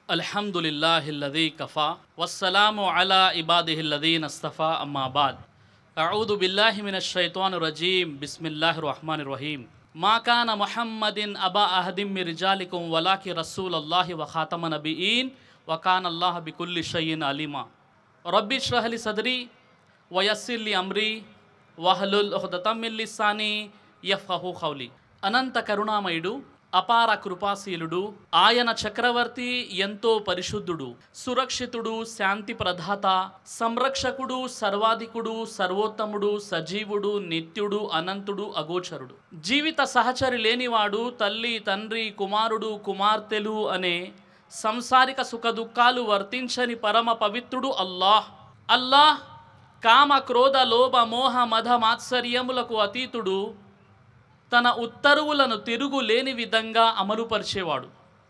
الحمد لله الذي كفى والسلام على عباده الذين اصطفى أما بعد أعوذ بالله من الشيطان الرجيم بسم الله الرحمن الرحيم ما كان محمد أبا أحد من رجالكم ولكن رسول الله وخاتم النبيين وكان الله بكل شيء عليما ربي اشرح لي صدري ويسر لي أمري వహలుల్ మిల్లిసాని యఫ్హు ఖౌలి అనంత కరుణామయుడు అపార కృపాశీలుడు ఆయన చక్రవర్తి ఎంతో పరిశుద్ధుడు సురక్షితుడు శాంతి ప్రదాత సంరక్షకుడు సర్వాధికుడు సర్వోత్తముడు సజీవుడు నిత్యుడు అనంతుడు అగోచరుడు జీవిత సహచరి లేనివాడు తల్లి తండ్రి కుమారుడు కుమార్తెలు అనే సంసారిక సుఖదుఖాలు వర్తించని పరమ పవిత్రుడు అల్లాహ్ అల్లాహ్ కామ క్రోధ లోభ మోహ మధ మాత్సర్యములకు అతీతుడు తన ఉత్తర్వులను తిరుగు లేని విధంగా అమలుపరిచేవాడు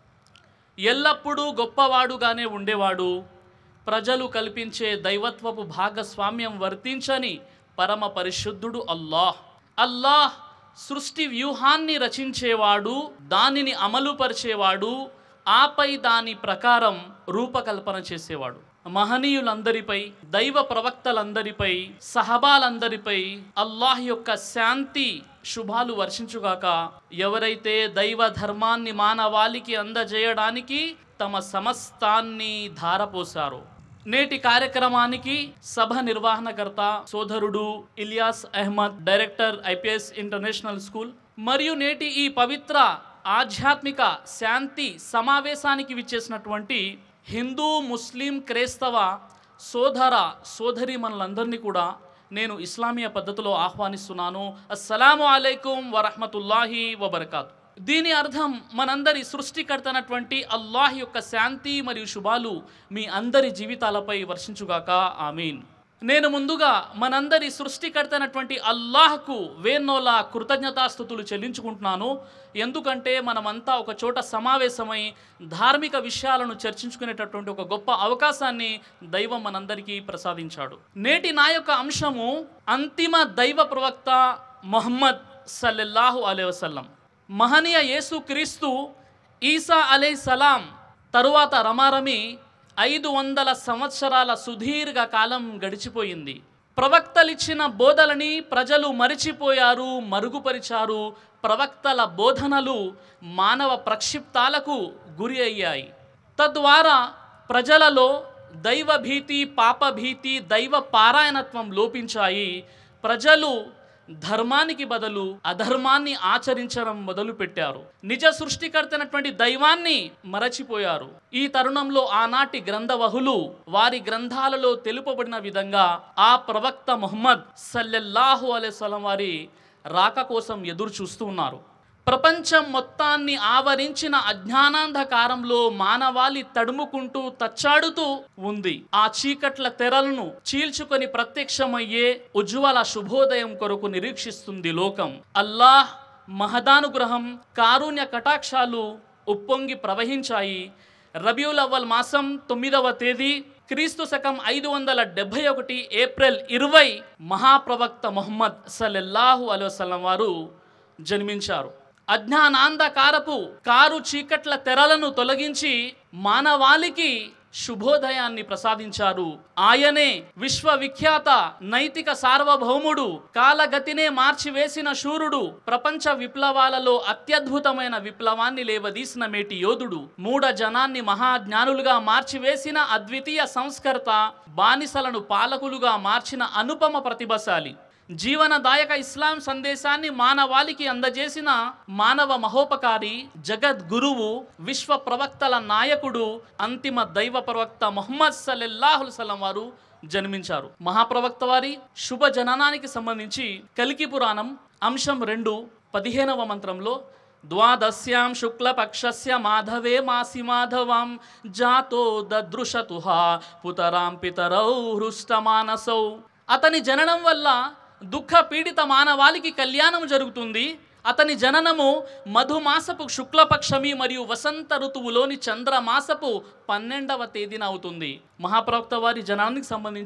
ఎల్లప్పుడూ గొప్పవాడుగానే ఉండేవాడు ప్రజలు కల్పించే దైవత్వపు భాగస్వామ్యం వర్తించని పరమ పరిశుద్ధుడు అల్లాహ్ అల్లాహ్ సృష్టి వ్యూహాన్ని రచించేవాడు దానిని అమలుపరిచేవాడు ఆపై దాని ప్రకారం రూపకల్పన చేసేవాడు మహనీయులందరిపై దైవ ప్రవక్తలందరిపై సహబాలందరిపై అల్లాహ్ యొక్క శాంతి శుభాలు వర్షించుగాక ఎవరైతే దైవ ధర్మాన్ని మానవాళికి అందజేయడానికి తమ సమస్తాన్ని ధారపోశారో నేటి కార్యక్రమానికి సభ నిర్వహణకర్త సోదరుడు Ilyas Ahmed director IPS international school మరియు నేటి ఈ పవిత్ర ఆధ్యాత్మిక శాంతి సమావేశానికి విచ్చేసినటువంటి హిందూ ముస్లిం క్రైస్తవ సోదర సోదరి మనలందరినీ కూడా నేను ఇస్లామీయ పద్ధతిలో ఆహ్వానిస్తున్నాను అస్సలాము అలైకుం వరహమతుల్లాహి వబర్కాతు దీని అర్థం మనందరి సృష్టికర్తనటువంటి అల్లాహ్ యొక్క శాంతి మరియు శుభాలు మీ అందరి జీవితాలపై వర్షించుగాక ఆమీన్ నేను ముందుగా మనందరి సృష్టికర్తనటువంటి అల్లాహ్కు వేన్నోలా కృతజ్ఞతాస్థుతులు చెల్లించుకుంటున్నాను ఎందుకంటే మనమంతా ఒక చోట సమావేశమై ధార్మిక విషయాలను చర్చించుకునేటటువంటి ఒక గొప్ప అవకాశాన్ని దైవం మనందరికీ ప్రసాదించాడు నేటి నా యొక్క అంశము అంతిమ దైవ ప్రవక్త మొహమ్మద్ సల్లెల్లాహు అలై వసల్లం మహనీయ యేసు క్రీస్తు ఈసా అలై సలాం తరువాత రమారమి ఐదు వందల సంవత్సరాల సుదీర్ఘ కాలం గడిచిపోయింది ప్రవక్తలిచ్చిన బోధలని ప్రజలు మరిచిపోయారు మరుగుపరిచారు ప్రవక్తల బోధనలు మానవ ప్రక్షిప్తాలకు గురి అయ్యాయి తద్వారా ప్రజలలో దైవభీతి పాపభీతి దైవ పారాయణత్వం లోపించాయి ప్రజలు ధర్మానికి బదులు అధర్మాన్ని ఆచరించడం మొదలుపెట్టారు నిజ సృష్టికర్తైనటువంటి దైవాన్ని మరచిపోయారు ఈ తరుణంలో ఆనాటి గ్రంథవహులు వారి గ్రంథాలలో తెలుపబడిన విధంగా ఆ ప్రవక్త ముహమ్మద్ సల్లెల్లాహు అలైస్లం వారి రాక కోసం ఎదురు చూస్తూ ఉన్నారు ప్రపంచం మొత్తాన్ని ఆవరించిన అజ్ఞానాంధకారంలో మానవాళి తడుముకుంటూ తచ్చాడుతూ ఉంది ఆ చీకట్ల తెరలను చీల్చుకొని ప్రత్యక్షమయ్యే ఉజ్వల శుభోదయం కొరకు నిరీక్షిస్తుంది లోకం అల్లాహ్ మహదానుగ్రహం కారుణ్య కటాక్షాలు ఉప్పొంగి ప్రవహించాయి రబియుల్ అవ్వల్ మాసం తొమ్మిదవ తేదీ క్రీస్తు శకం ఐదు వందల డెబ్బై ఒకటి ఏప్రిల్ ఇరవై మహాప్రవక్త మొహమ్మద్ సల్లెల్లాహు అలైవసం వారు జన్మించారు అజ్ఞానాంధకారపు కారు చీకట్ల తెరలను తొలగించి మానవాళికి శుభోదయాన్ని ప్రసాదించారు ఆయనే విశ్వవిఖ్యాత నైతిక సార్వభౌముడు కాలగతినే మార్చివేసిన శూరుడు ప్రపంచ విప్లవాలలో అత్యద్భుతమైన విప్లవాన్ని లేవదీసిన మేటి యోధుడు మూఢ జనాన్ని మహాజ్ఞానులుగా మార్చివేసిన అద్వితీయ సంస్కర్త బానిసలను పాలకులుగా మార్చిన అనుపమ ప్రతిభశాలి జీవనదాయక ఇస్లాం సందేశాన్ని మానవాళికి అందజేసిన మానవ మహోపకారి జగద్ గురువు విశ్వ ప్రవక్తల నాయకుడు అంతిమ దైవ ప్రవక్త మొహమ్మద్ సల్లెల్లాహుల్ సలం వారు జన్మించారు మహాప్రవక్త వారి శుభ జననానికి సంబంధించి కలికి పురాణం అంశం రెండు పదిహేనవ మంత్రంలో ద్వాదశ్యాం శుక్లపక్షస్య మాధవే మాసి మాధవం జాతో దదృశతుహ పుతరాం పితరౌ హృష్టమానసౌ అతని జననం వల్ల దుఃఖ పీడిత మానవాళికి కళ్యాణం జరుగుతుంది అతని జననము మధుమాసపు శుక్లపక్షమి మరియు వసంత ఋతువులోని చంద్రమాసపు పన్నెండవ తేదీన అవుతుంది మహాప్రవక్త వారి జనానికి సంబంధించి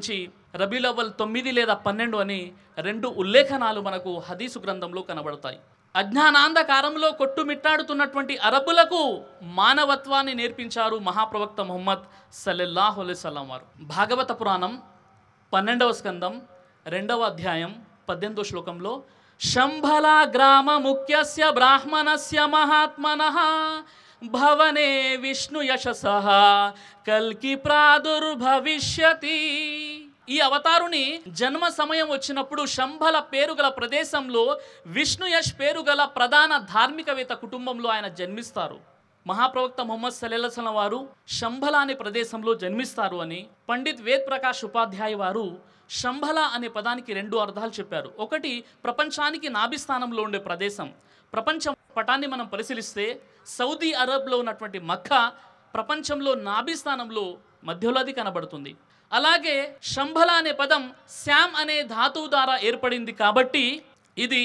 రబీలవ్వల్ తొమ్మిది లేదా పన్నెండు అని రెండు ఉల్లేఖనాలు మనకు హదీసు గ్రంథంలో కనబడతాయి అజ్ఞానాంధకారంలో కొట్టుమిట్టాడుతున్నటువంటి అరబులకు మానవత్వాన్ని నేర్పించారు మహాప్రవక్త ముహమ్మద్ సల్లెల్లాహు అలైవల్లం వారు భాగవత పురాణం పన్నెండవ స్కందం రెండవ అధ్యాయం పద్దెనిమిదో శ్లోకంలో శంభల గ్రామ ముఖ్యస్య బ్రాహ్మణస్య మహాత్మన భవనే విష్ణు యశస కల్కి ప్రాదుర్భవిష్యతి ఈ అవతారుని జన్మ సమయం వచ్చినప్పుడు శంభల పేరు గల ప్రదేశంలో విష్ణు యశ్ పేరు గల ప్రధాన ధార్మికవేత్త కుటుంబంలో ఆయన జన్మిస్తారు మహాప్రవక్త ముహమ్మద్ సలెల్లసలం వారు శంభల అనే ప్రదేశంలో జన్మిస్తారు అని పండిత్ వేద్ ప్రకాష్ ఉపాధ్యాయ వారు శంభల అనే పదానికి రెండు అర్థాలు చెప్పారు ఒకటి ప్రపంచానికి నాభిస్థానంలో ఉండే ప్రదేశం ప్రపంచం పటాన్ని మనం పరిశీలిస్తే సౌదీ అరబ్లో ఉన్నటువంటి మక్కా ప్రపంచంలో నాభిస్థానంలో మధ్యలోది కనబడుతుంది అలాగే శంభల అనే పదం శామ్ అనే ధాతువు ద్వారా ఏర్పడింది కాబట్టి ఇది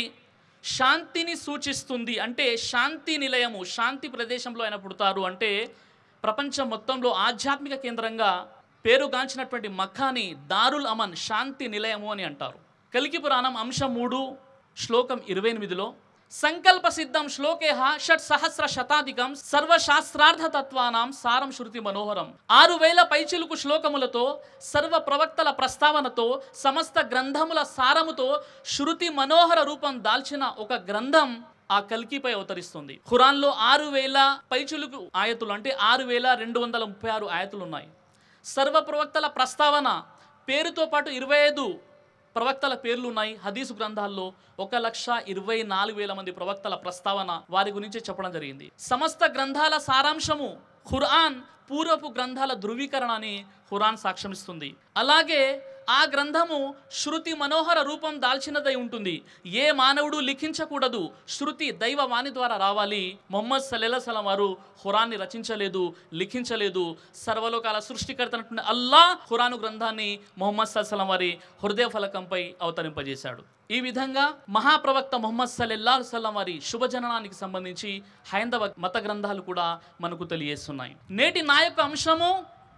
శాంతిని సూచిస్తుంది అంటే శాంతి నిలయము శాంతి ప్రదేశంలో ఆయన పుడతారు అంటే ప్రపంచం మొత్తంలో ఆధ్యాత్మిక కేంద్రంగా పేరుగాంచినటువంటి మక్కాని దారుల్ అమన్ శాంతి నిలయము అని అంటారు కలికి పురాణం అంశం మూడు శ్లోకం ఇరవై ఎనిమిదిలో సంకల్ప సిద్ధం శ్లోకేహ షట్ సహస్ర శతాధికం సర్వశాస్త్రార్థ తత్వానాం సారం శృతి మనోహరం ఆరు వేల పైచిలుకు శ్లోకములతో సర్వ ప్రవక్తల ప్రస్తావనతో సమస్త గ్రంథముల సారముతో శృతి మనోహర రూపం దాల్చిన ఒక గ్రంథం ఆ కల్కిపై అవతరిస్తుంది ఖురాన్లో ఆరు వేల పైచులుకు ఆయతులు అంటే ఆరు వేల రెండు వందల ముప్పై ఆరు ఆయతులు ఉన్నాయి సర్వ ప్రవక్తల ప్రస్తావన పేరుతో పాటు ఇరవై ఐదు ప్రవక్తల పేర్లు ఉన్నాయి హదీసు గ్రంథాల్లో ఒక లక్ష ఇరవై నాలుగు వేల మంది ప్రవక్తల ప్రస్తావన వారి గురించి చెప్పడం జరిగింది సమస్త గ్రంథాల సారాంశము ఖురాన్ పూర్వపు గ్రంథాల ధృవీకరణ అని ఖురాన్ సాక్ష్యమిస్తుంది అలాగే ఆ గ్రంథము శృతి మనోహర రూపం దాల్చినదై ఉంటుంది ఏ మానవుడు లిఖించకూడదు శృతి దైవ వాణి ద్వారా రావాలి మొహమ్మద్ సల్లెల్లా వారు ఖురాన్ని రచించలేదు లిఖించలేదు సర్వలోకాల సృష్టికర్తనటువంటి అల్లా ఖురాను గ్రంథాన్ని మొహమ్మద్ సల్లం వారి హృదయ ఫలకంపై అవతరింపజేశాడు ఈ విధంగా మహాప్రవక్త మొహమ్మద్ సల్లెల్లా సల్లం వారి శుభజననానికి సంబంధించి హైందవ మత గ్రంథాలు కూడా మనకు తెలియజేస్తున్నాయి నేటి నా యొక్క అంశము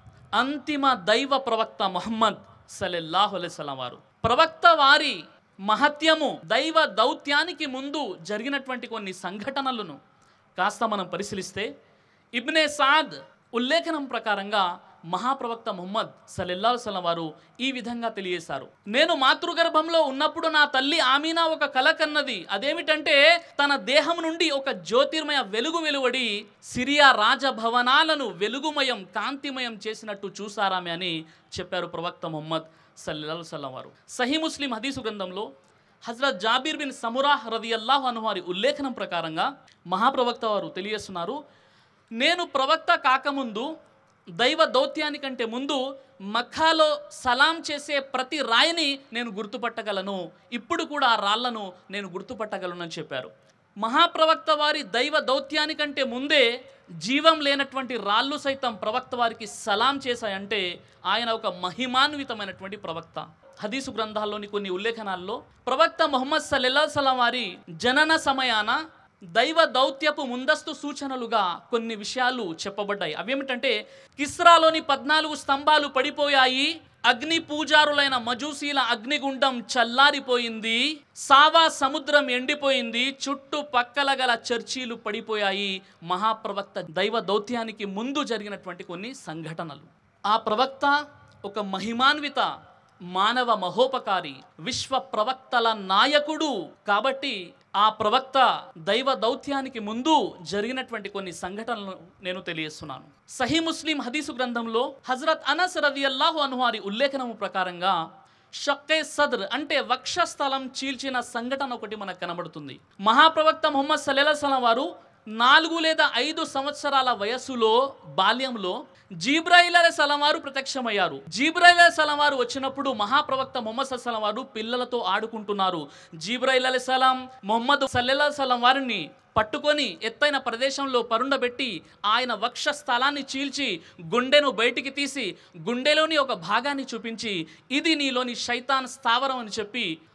అంతిమ దైవ ప్రవక్త మొహమ్మద్ సల్లెల్లాహు అలైస్లాం వారు ప్రవక్త వారి మహత్యము దైవ దౌత్యానికి ముందు జరిగినటువంటి కొన్ని సంఘటనలను కాస్త మనం పరిశీలిస్తే ఇబ్నే సాద్ ఉల్లేఖనం ప్రకారంగా మహాప్రవక్త ముహమ్మద్ సల్లెల్లా సలం వారు ఈ విధంగా తెలియజేశారు నేను మాతృగర్భంలో ఉన్నప్పుడు నా తల్లి ఆమీనా ఒక కల కన్నది అదేమిటంటే తన దేహం నుండి ఒక జ్యోతిర్మయ వెలుగు వెలువడి సిరియా రాజభవనాలను వెలుగుమయం కాంతిమయం చేసినట్టు చూసారామె అని చెప్పారు ప్రవక్త ముహమ్మద్ సల్లెల్లా సల్లం వారు సహీ ముస్లిం హదీసు గ్రంథంలో హజరత్ జాబీర్ బిన్ సమురాహ్ రదియల్లాహు అను వారి ఉల్లేఖనం ప్రకారంగా మహాప్రవక్త వారు తెలియజేస్తున్నారు నేను ప్రవక్త కాకముందు దైవ దౌత్యానికంటే ముందు మక్కాలో సలాం చేసే ప్రతి రాయిని నేను గుర్తుపట్టగలను ఇప్పుడు కూడా ఆ రాళ్లను నేను గుర్తుపట్టగలను అని చెప్పారు మహాప్రవక్త వారి దైవ దౌత్యానికంటే ముందే జీవం లేనటువంటి రాళ్ళు సైతం ప్రవక్త వారికి సలాం చేశాయంటే ఆయన ఒక మహిమాన్వితమైనటువంటి ప్రవక్త హదీసు గ్రంథాల్లోని కొన్ని ఉల్లేఖనాల్లో ప్రవక్త మొహమ్మద్ సల్లెల్లా సలాం వారి జనన సమయాన దైవ దౌత్యపు ముందస్తు సూచనలుగా కొన్ని విషయాలు చెప్పబడ్డాయి అవేమిటంటే కిస్రాలోని పద్నాలుగు స్తంభాలు పడిపోయాయి అగ్ని పూజారులైన మజూసీల అగ్నిగుండం చల్లారిపోయింది సావా సముద్రం ఎండిపోయింది చుట్టూ పక్కల గల చర్చీలు పడిపోయాయి మహాప్రవక్త దైవ దౌత్యానికి ముందు జరిగినటువంటి కొన్ని సంఘటనలు ఆ ప్రవక్త ఒక మహిమాన్విత మానవ మహోపకారి విశ్వ ప్రవక్తల నాయకుడు కాబట్టి ఆ ప్రవక్త దైవ దౌత్యానికి ముందు జరిగినటువంటి కొన్ని సంఘటనలు నేను తెలియజేస్తున్నాను సహీ ముస్లిం హదీసు గ్రంథంలో హజరత్ అనస్ రవి అల్లాహు అనువారి ఉల్లేఖనము ప్రకారంగా షక్కే సదర్ అంటే వక్షస్థలం చీల్చిన సంఘటన ఒకటి మనకు కనబడుతుంది మహాప్రవక్త ముహమ్మద్ సల్లెల్లా సలం వారు నాలుగు లేదా ఐదు సంవత్సరాల వయస్సులో బాల్యంలో జీబ్రాయిల్ అలే సలం వారు ప్రత్యక్షమయ్యారు జీబ్రాయిల్ అలే సలం వారు వచ్చినప్పుడు మహాప్రవక్త మొహమ్మద్ సల్లం వారు పిల్లలతో ఆడుకుంటున్నారు జీబ్రాయిల్ అలే సలాం మొహమ్మద్ సల్లెల్లా సలం వారిని పట్టుకొని ఎత్తైన ప్రదేశంలో పరుండబెట్టి ఆయన వక్ష స్థలాన్ని చీల్చి గుండెను బయటికి తీసి గుండెలోని ఒక భాగాన్ని చూపించి ఇది నీలోని శైతాన్ స్థావరం అని చెప్పి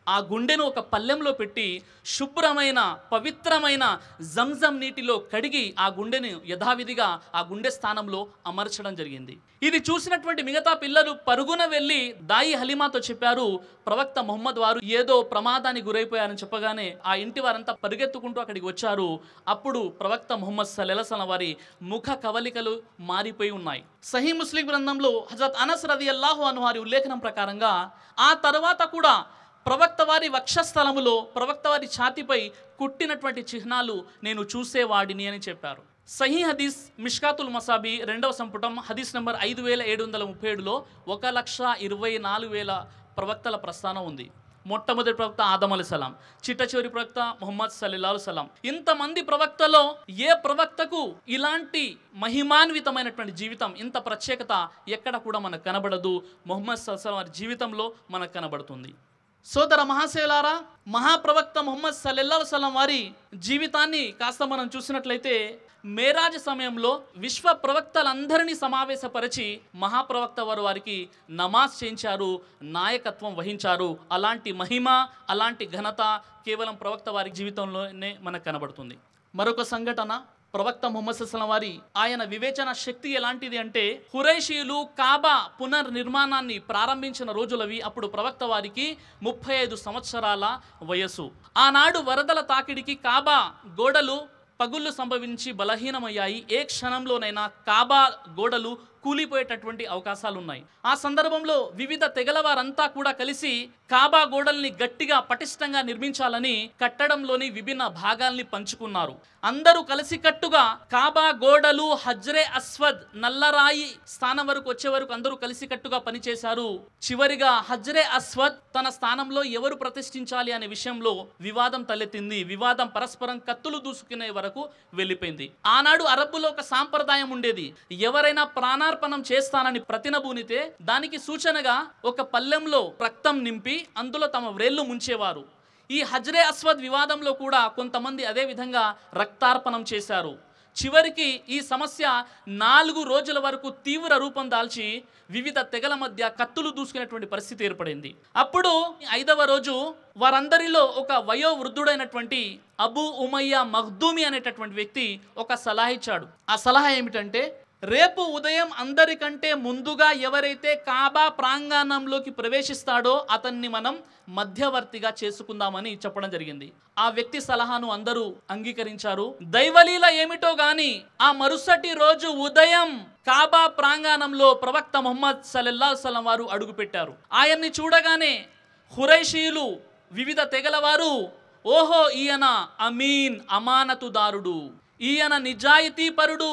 ఆ గుండెను ఒక పల్లెంలో పెట్టి శుభ్రమైన పవిత్రమైన జంజం నీటిలో కడిగి ఆ గుండెను యథావిధిగా ఆ గుండె స్థానంలో అమర్చడం జరిగింది ఇది చూసినటువంటి మిగతా పిల్లలు పరుగున వెళ్ళి దాయి హలీమాతో చెప్పారు ప్రవక్త మొహమ్మద్ వారు ఏదో ప్రమాదానికి గురైపోయారని చెప్పగానే ఆ ఇంటి వారంతా పరిగెత్తుకుంటూ అక్కడికి వచ్చారు అప్పుడు ప్రవక్త మొహమ్మద్ సల్లెలసల వారి ముఖ కవలికలు మారిపోయి ఉన్నాయి సహీ ముస్లిం గ్రంథంలో హజరత్ అనస్ రది అల్లాహు అను వారి ఉల్లేఖనం ప్రకారంగా ఆ తర్వాత కూడా ప్రవక్త వారి వక్షస్థలములో ప్రవక్త వారి ఛాతిపై కుట్టినటువంటి చిహ్నాలు నేను చూసేవాడిని అని చెప్పారు సహీ హదీస్ మిష్కాతుల్ మసాబి రెండవ సంపుటం హదీస్ నంబర్ ఐదు వేల ఏడు వందల ముప్పై ఏడులో ఒక లక్ష ఇరవై నాలుగు వేల ప్రవక్తల ప్రస్థానం ఉంది మొట్టమొదటి ప్రవక్త ఆదం అలీ సలాం చిట్ట చివరి ప్రవక్త ముహమ్మద్ సల్లాహు సలాం ఇంతమంది ప్రవక్తలో ఏ ప్రవక్తకు ఇలాంటి మహిమాన్వితమైనటువంటి జీవితం ఇంత ప్రత్యేకత ఎక్కడ కూడా మనకు కనబడదు ముహమ్మద్ సల్లాం వారి జీవితంలో మనకు కనబడుతుంది సోదర మహాశయులారా మహాప్రవక్త ముహమ్మద్ సల్లెల్లాహు సలం వారి జీవితాన్ని కాస్త మనం చూసినట్లయితే మేరాజ్ సమయంలో విశ్వ ప్రవక్తలందరినీ సమావేశపరిచి మహాప్రవక్త వారు వారికి నమాజ్ చేయించారు నాయకత్వం వహించారు అలాంటి మహిమ అలాంటి ఘనత కేవలం ప్రవక్త వారి జీవితంలోనే మనకు కనబడుతుంది మరొక సంఘటన ప్రవక్త ముహమ్మద్ సల్లం వారి ఆయన వివేచన శక్తి ఎలాంటిది అంటే హురైషీలు కాబా పునర్నిర్మాణాన్ని ప్రారంభించిన రోజులవి అప్పుడు ప్రవక్త వారికి ముప్పై ఐదు సంవత్సరాల వయస్సు ఆనాడు వరదల తాకిడికి కాబా గోడలు పగుళ్ళు సంభవించి బలహీనమయ్యాయి ఏ క్షణంలోనైనా కాబా గోడలు కూలిపోయేటటువంటి అవకాశాలు ఉన్నాయి ఆ సందర్భంలో వివిధ తెగల వారంతా కూడా కలిసి కాబా గోడల్ని గట్టిగా పటిష్టంగా నిర్మించాలని కట్టడంలోని విభిన్న భాగాల్ని పంచుకున్నారు అందరూ కలిసికట్టుగా కాబా గోడలు హజ్రే అస్వద్ నల్లరాయి స్థానం వరకు వచ్చే వరకు అందరూ కలిసికట్టుగా పనిచేశారు చివరిగా హజ్రే అస్వద్ తన స్థానంలో ఎవరు ప్రతిష్ఠించాలి అనే విషయంలో వివాదం తలెత్తింది వివాదం పరస్పరం కత్తులు దూసుకునే వరకు వెళ్ళిపోయింది ఆనాడు అరబ్బులో ఒక సాంప్రదాయం ఉండేది ఎవరైనా ప్రాణార్పణం చేస్తానని ప్రతినబూనితే దానికి సూచనగా ఒక పల్లెంలో రక్తం నింపి అందులో తమ వ్రేళ్లు ముంచేవారు ఈ హజ్రే అస్వద్ వివాదంలో కూడా కొంతమంది అదే విధంగా రక్తార్పణం చేశారు చివరికి ఈ సమస్య నాలుగు రోజుల వరకు తీవ్ర రూపం దాల్చి వివిధ తెగల మధ్య కత్తులు దూసుకునేటువంటి పరిస్థితి ఏర్పడింది అప్పుడు ఐదవ రోజు వారందరిలో ఒక వయోవృద్ధుడైనటువంటి అబూ ఉమయ్య మఖ్దూమి అనేటటువంటి వ్యక్తి ఒక సలహా ఇచ్చాడు ఆ సలహా ఏమిటంటే రేపు ఉదయం అందరికంటే ముందుగా ఎవరైతే కాబా ప్రాంగణంలోకి ప్రవేశిస్తాడో అతన్ని మనం మధ్యవర్తిగా చేసుకుందామని చెప్పడం జరిగింది ఆ వ్యక్తి సలహాను అందరూ అంగీకరించారు దైవలీల ఏమిటో గాని ఆ మరుసటి రోజు ఉదయం కాబా ప్రాంగణంలో ప్రవక్త ముహమ్మద్ సల్లల్లా సలం వారు అడుగుపెట్టారు ఆయన్ని చూడగానే హురైషీలు వివిధ తెగల వారు ఓహో ఈయన అమీన్ అమానతుదారుడు ఈయన నిజాయితీపరుడు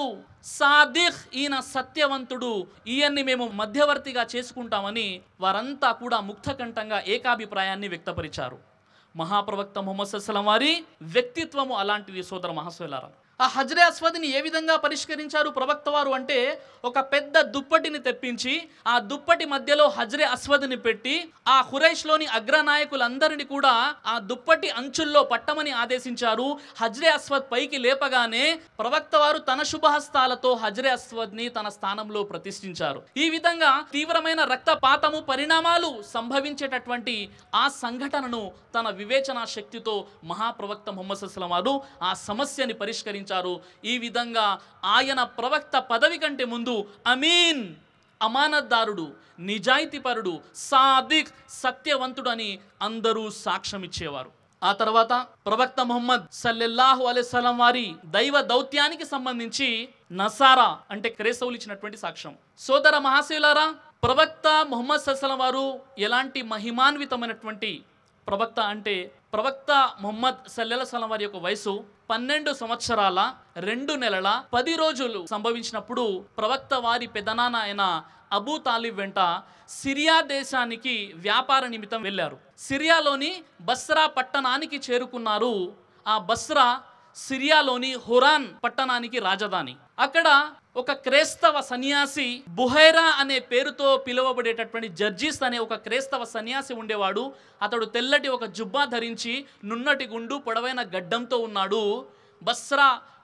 సాదిఖ్ ఈయన సత్యవంతుడు ఈయన్ని మేము మధ్యవర్తిగా చేసుకుంటామని వారంతా కూడా ముక్తకంఠంగా ఏకాభిప్రాయాన్ని వ్యక్తపరిచారు మహాప్రవక్త ముహమ్మద్ సల్లం వారి వ్యక్తిత్వము అలాంటిది సోదర మహాశైలారా ఆ హజ్రే అస్వద్ని ఏ విధంగా పరిష్కరించారు ప్రవక్త వారు అంటే ఒక పెద్ద దుప్పటిని తెప్పించి ఆ దుప్పటి మధ్యలో హజ్రే అస్వద్ని పెట్టి ఆ హురైష్లోని అగ్రనాయకులందరినీ కూడా ఆ దుప్పటి అంచుల్లో పట్టమని ఆదేశించారు హజ్రే అస్వద్ పైకి లేపగానే ప్రవక్త వారు తన శుభహస్తాలతో హజ్రే అస్వద్ని తన స్థానంలో ప్రతిష్ఠించారు ఈ విధంగా తీవ్రమైన రక్తపాతము పరిణామాలు సంభవించేటటువంటి ఆ సంఘటనను తన వివేచన శక్తితో మహాప్రవక్త ముహమ్మద్ సల్లం వారు ఆ సమస్యని పరిష్కరించారు ఈ విధంగా ఆయన ప్రవక్త పదవి కంటే ముందు అమీన్ అమానత్దారుడు నిజాయితీపరుడు సాదిక్ సత్యవంతుడు అని అందరూ సాక్ష్యం ఇచ్చేవారు ఆ తర్వాత ప్రవక్త ముహమ్మద్ సల్లెల్లాహు అలైస్లం వారి దైవ దౌత్యానికి సంబంధించి నసారా అంటే క్రైస్తవులు ఇచ్చినటువంటి సాక్ష్యం సోదర మహాశయులారా ప్రవక్త ముహమ్మద్ సల్లం వారు ఎలాంటి మహిమాన్వితమైనటువంటి ప్రవక్త అంటే ప్రవక్త ముహమ్మద్ సల్లెల సలం వారి యొక్క వయసు పన్నెండు సంవత్సరాల రెండు నెలల పది రోజులు సంభవించినప్పుడు ప్రవక్త వారి పెదనాన్న అయిన అబూ తాలిబ్ వెంట సిరియా దేశానికి వ్యాపార నిమిత్తం వెళ్ళారు సిరియాలోని బస్రా పట్టణానికి చేరుకున్నారు ఆ బస్రా సిరియాలోని హురాన్ పట్టణానికి రాజధాని అక్కడ ఒక క్రైస్తవ సన్యాసి బుహైరా అనే పేరుతో పిలువబడేటటువంటి జర్జీస్ అనే ఒక క్రైస్తవ సన్యాసి ఉండేవాడు అతడు తెల్లటి ఒక జుబ్బా ధరించి నున్నటి గుండు పొడవైన గడ్డంతో ఉన్నాడు బస్రా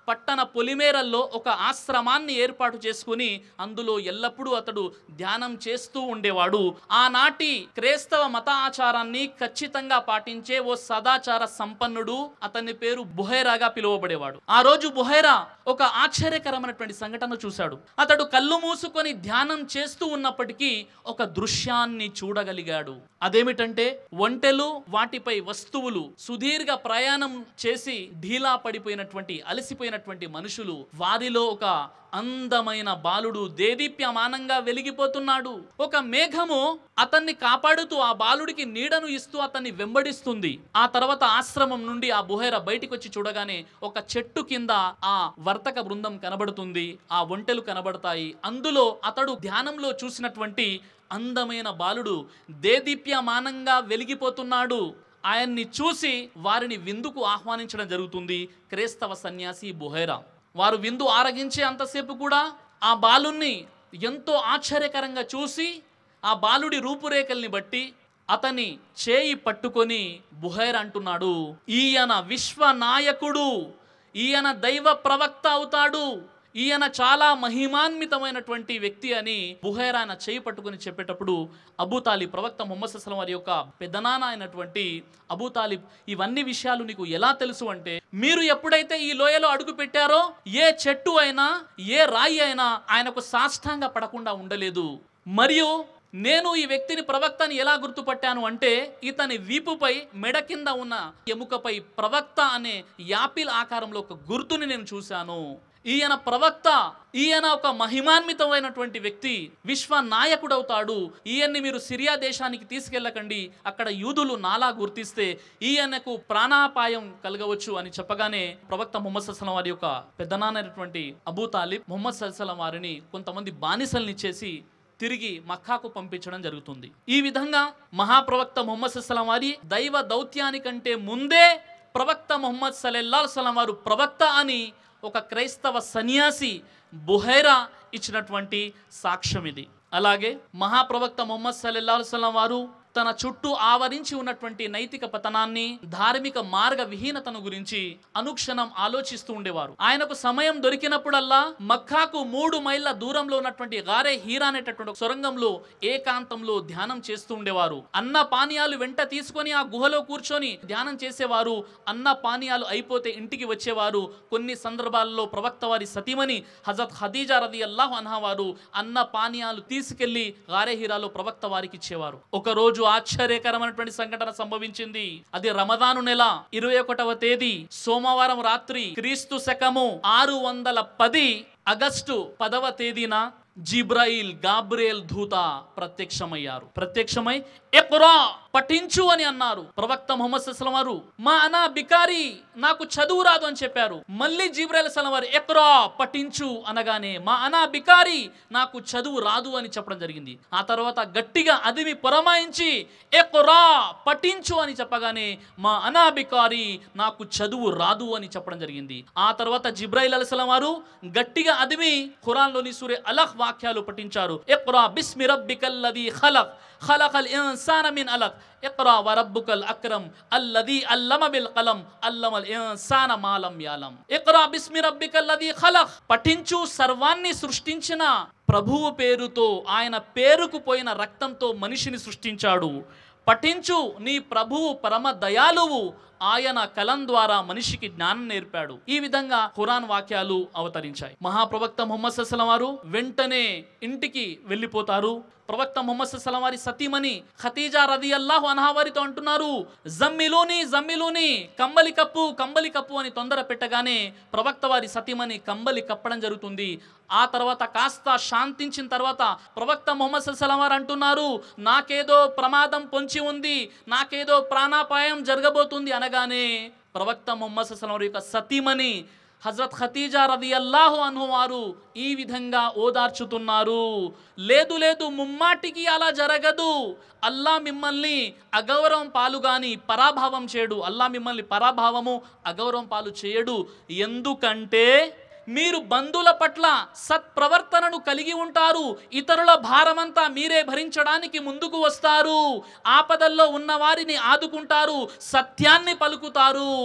పట్టణ పొలిమేరల్లో ఒక ఆశ్రమాన్ని ఏర్పాటు చేసుకుని అందులో ఎల్లప్పుడూ అతడు ధ్యానం చేస్తూ ఉండేవాడు ఆనాటి క్రైస్తవ మత ఆచారాన్ని ఖచ్చితంగా పాటించే ఓ సదాచార సంపన్నుడు అతని పేరు బుహైరాగా పిలువబడేవాడు ఆ రోజు బుహైరా ఒక ఆశ్చర్యకరమైనటువంటి సంఘటన చూశాడు అతడు కళ్ళు మూసుకొని ధ్యానం చేస్తూ ఉన్నప్పటికీ ఒక దృశ్యాన్ని చూడగలిగాడు అదేమిటంటే ఒంటెలు వాటిపై వస్తువులు సుదీర్ఘ ప్రయాణం చేసి ఢీలా పడిపోయినటువంటి అలసిపోయినటువంటి మనుషులు వారిలో ఒక అందమైన బాలుడు దేదీప్యమానంగా వెలిగిపోతున్నాడు ఒక మేఘము అతన్ని కాపాడుతూ ఆ బాలుడికి నీడను ఇస్తూ అతన్ని వెంబడిస్తుంది ఆ తర్వాత ఆశ్రమం నుండి ఆ బుహేర బయటికి వచ్చి చూడగానే ఒక చెట్టు కింద ఆ వర్తక బృందం కనబడుతుంది ఆ ఒంటెలు కనబడతాయి అందులో అతడు ధ్యానంలో చూసినటువంటి అందమైన బాలుడు దేదీప్యమానంగా వెలిగిపోతున్నాడు ఆయన్ని చూసి వారిని విందుకు ఆహ్వానించడం జరుగుతుంది క్రైస్తవ సన్యాసి బుహైరా వారు విందు ఆరగించే అంతసేపు కూడా ఆ బాలుణ్ణి ఎంతో ఆశ్చర్యకరంగా చూసి ఆ బాలుడి రూపురేఖల్ని బట్టి అతని చేయి పట్టుకొని బుహైర్ అంటున్నాడు ఈయన విశ్వనాయకుడు ఈయన దైవ ప్రవక్త అవుతాడు ఈయన చాలా మహిమాన్వితమైనటువంటి వ్యక్తి అని బుహైర్ ఆయన చేయి పట్టుకుని చెప్పేటప్పుడు అబూ తాలిబ్ ప్రవక్త ముహమ్మద్ సల్లం వారి యొక్క పెద్దనాన్న అయినటువంటి అబూ తాలిబ్ ఇవన్నీ విషయాలు నీకు ఎలా తెలుసు అంటే మీరు ఎప్పుడైతే ఈ లోయలో అడుగు పెట్టారో ఏ చెట్టు అయినా ఏ రాయి అయినా ఆయనకు సాష్టాంగ పడకుండా ఉండలేదు మరియు నేను ఈ వ్యక్తిని ప్రవక్తని ఎలా గుర్తుపట్టాను అంటే ఇతని వీపుపై మెడ కింద ఉన్న ఎముకపై ప్రవక్త అనే యాపిల్ ఆకారంలో ఒక గుర్తుని నేను చూశాను ఈయన ప్రవక్త ఈయన ఒక మహిమాన్వితమైనటువంటి వ్యక్తి విశ్వ నాయకుడవుతాడు ఈయన్ని మీరు సిరియా దేశానికి తీసుకెళ్ళకండి అక్కడ యూదులు నాలా గుర్తిస్తే ఈయనకు ప్రాణాపాయం కలగవచ్చు అని చెప్పగానే ప్రవక్త ముహమ్మద్ సల్లం వారి యొక్క పెద్దనాన్నైనటువంటి అబూ తాలిబ్ ముహమ్మద్ సల్లం వారిని కొంతమంది బానిసల్ని చేసి తిరిగి మక్కాకు పంపించడం జరుగుతుంది ఈ విధంగా మహాప్రవక్త ముహమ్మద్ సల్లం వారి దైవ దౌత్యానికంటే ముందే ప్రవక్త ముహమ్మద్ సల్లెల్లాహు సలం వారు ప్రవక్త అని ఒక క్రైస్తవ సన్యాసి బుహైరా ఇచ్చినటువంటి సాక్ష్యం ఇది అలాగే మహాప్రవక్త ముహమ్మద్ సల్లెల్లాహు సలం వారు తన చుట్టూ ఆవరించి ఉన్నటువంటి నైతిక పతనాన్ని ధార్మిక మార్గ విహీనతను గురించి అనుక్షణం ఆలోచిస్తూ ఉండేవారు ఆయనకు సమయం దొరికినప్పుడల్లా మక్కాకు మూడు మైళ్ళ దూరంలో ఉన్నటువంటి గారే హీరా అనేటటువంటి ఒక సొరంగంలో ఏకాంతంలో ధ్యానం చేస్తూ ఉండేవారు అన్న పానీయాలు వెంట తీసుకొని ఆ గుహలో కూర్చొని ధ్యానం చేసేవారు అన్న పానీయాలు అయిపోతే ఇంటికి వచ్చేవారు కొన్ని సందర్భాల్లో ప్రవక్త వారి సతీమణి హజరత్ ఖదీజా రది అల్లాహ్ అన్హా వారు అన్న పానీయాలు తీసుకెళ్లి గారే హీరాలో ప్రవక్త వారికి ఇచ్చేవారు ఒక రోజు ఆశ్చర్యకరమైనటువంటి సంఘటన సంభవించింది అది రమదాను నెల ఇరవై ఒకటవ తేదీ సోమవారం రాత్రి క్రీస్తు శకము ఆరు వందల పది ఆగస్టు పదవ తేదీన జిబ్రాయిల్ గాబ్రియల్ దూత ప్రత్యక్షమయ్యారు ప్రత్యక్షమై ఎకురా పఠించు అని అన్నారు ప్రవక్త ముహమ్మద్ సల్లం వారు మా అనా బికారి నాకు చదువు రాదు అని చెప్పారు మళ్ళీ జిబ్రాయిల్ సలం వారు ఎకురా పఠించు అనగానే మా అనా బికారి నాకు చదువు రాదు అని చెప్పడం జరిగింది ఆ తర్వాత గట్టిగా అదిమి పురమాయించి ఎకురా పఠించు అని చెప్పగానే మా అనా బికారి నాకు చదువు రాదు అని చెప్పడం జరిగింది ఆ తర్వాత జిబ్రాయిల్ అలసలం వారు గట్టిగా అదిమి ఖురాన్లోని సూర్య అలహ్ వాక్యాలు పఠించారు ఇక్రా బిస్మి రబ్బికల్లది ఖలక్ ఖలకల్ ఇన్సాన మిన్ అలక్ ఇక్రా వరబ్బుకల్ అక్రమ్ అల్లది అల్లమ బిల్ కలం అల్లమల్ ఇన్సాన మాలం యాలం ఇక్రా బిస్మి రబ్బికల్లది ఖలక్ పఠించు సర్వాన్ని సృష్టించిన ప్రభువు పేరుతో ఆయన పేరుకు పోయిన రక్తంతో మనిషిని సృష్టించాడు పఠించు నీ ప్రభువు పరమ దయాలువు ఆయన కలం ద్వారా మనిషికి జ్ఞానం నేర్పాడు ఈ విధంగా ఖురాన్ వాక్యాలు అవతరించాయి మహాప్రవక్త ముహమ్మద్ సల్లం వారు వెంటనే ఇంటికి వెళ్ళిపోతారు ప్రవక్త ముహమ్మద్ సల్లం వారి సతీమణి ఖతీజా రది అల్లాహు అన్హా వారితో అంటున్నారు జమ్మిలోని జమ్మిలోని కంబలి కప్పు కంబలి కప్పు అని తొందర పెట్టగానే ప్రవక్త వారి సతీమణి కంబలి కప్పడం జరుగుతుంది ఆ తర్వాత కాస్త శాంతించిన తర్వాత ప్రవక్త ముహమ్మద్ సల్లం వారు అంటున్నారు నాకేదో ప్రమాదం పొంచి ఉంది నాకేదో ప్రాణాపాయం జరగబోతుంది అనగానే ప్రవక్త ముహమ్మద్ సల్లం వారి యొక్క సతీమణి హజరత్ ఖతీజా రది అల్లాహు అను వారు ఈ విధంగా ఓదార్చుతున్నారు లేదు లేదు ముమ్మాటికి అలా జరగదు అల్లా మిమ్మల్ని అగౌరవం పాలు గాని పరాభావం చేయడు అల్లా మిమ్మల్ని పరాభావము అగౌరవం పాలు చేయడు ఎందుకంటే మీరు బంధువుల పట్ల సత్ప్రవర్తనను కలిగి ఉంటారు ఇతరుల భారమంతా మీరే భరించడానికి ముందుకు వస్తారు ఆపదల్లో ఉన్న వారిని ఆదుకుంటారు సత్యాన్ని పలుకుతారు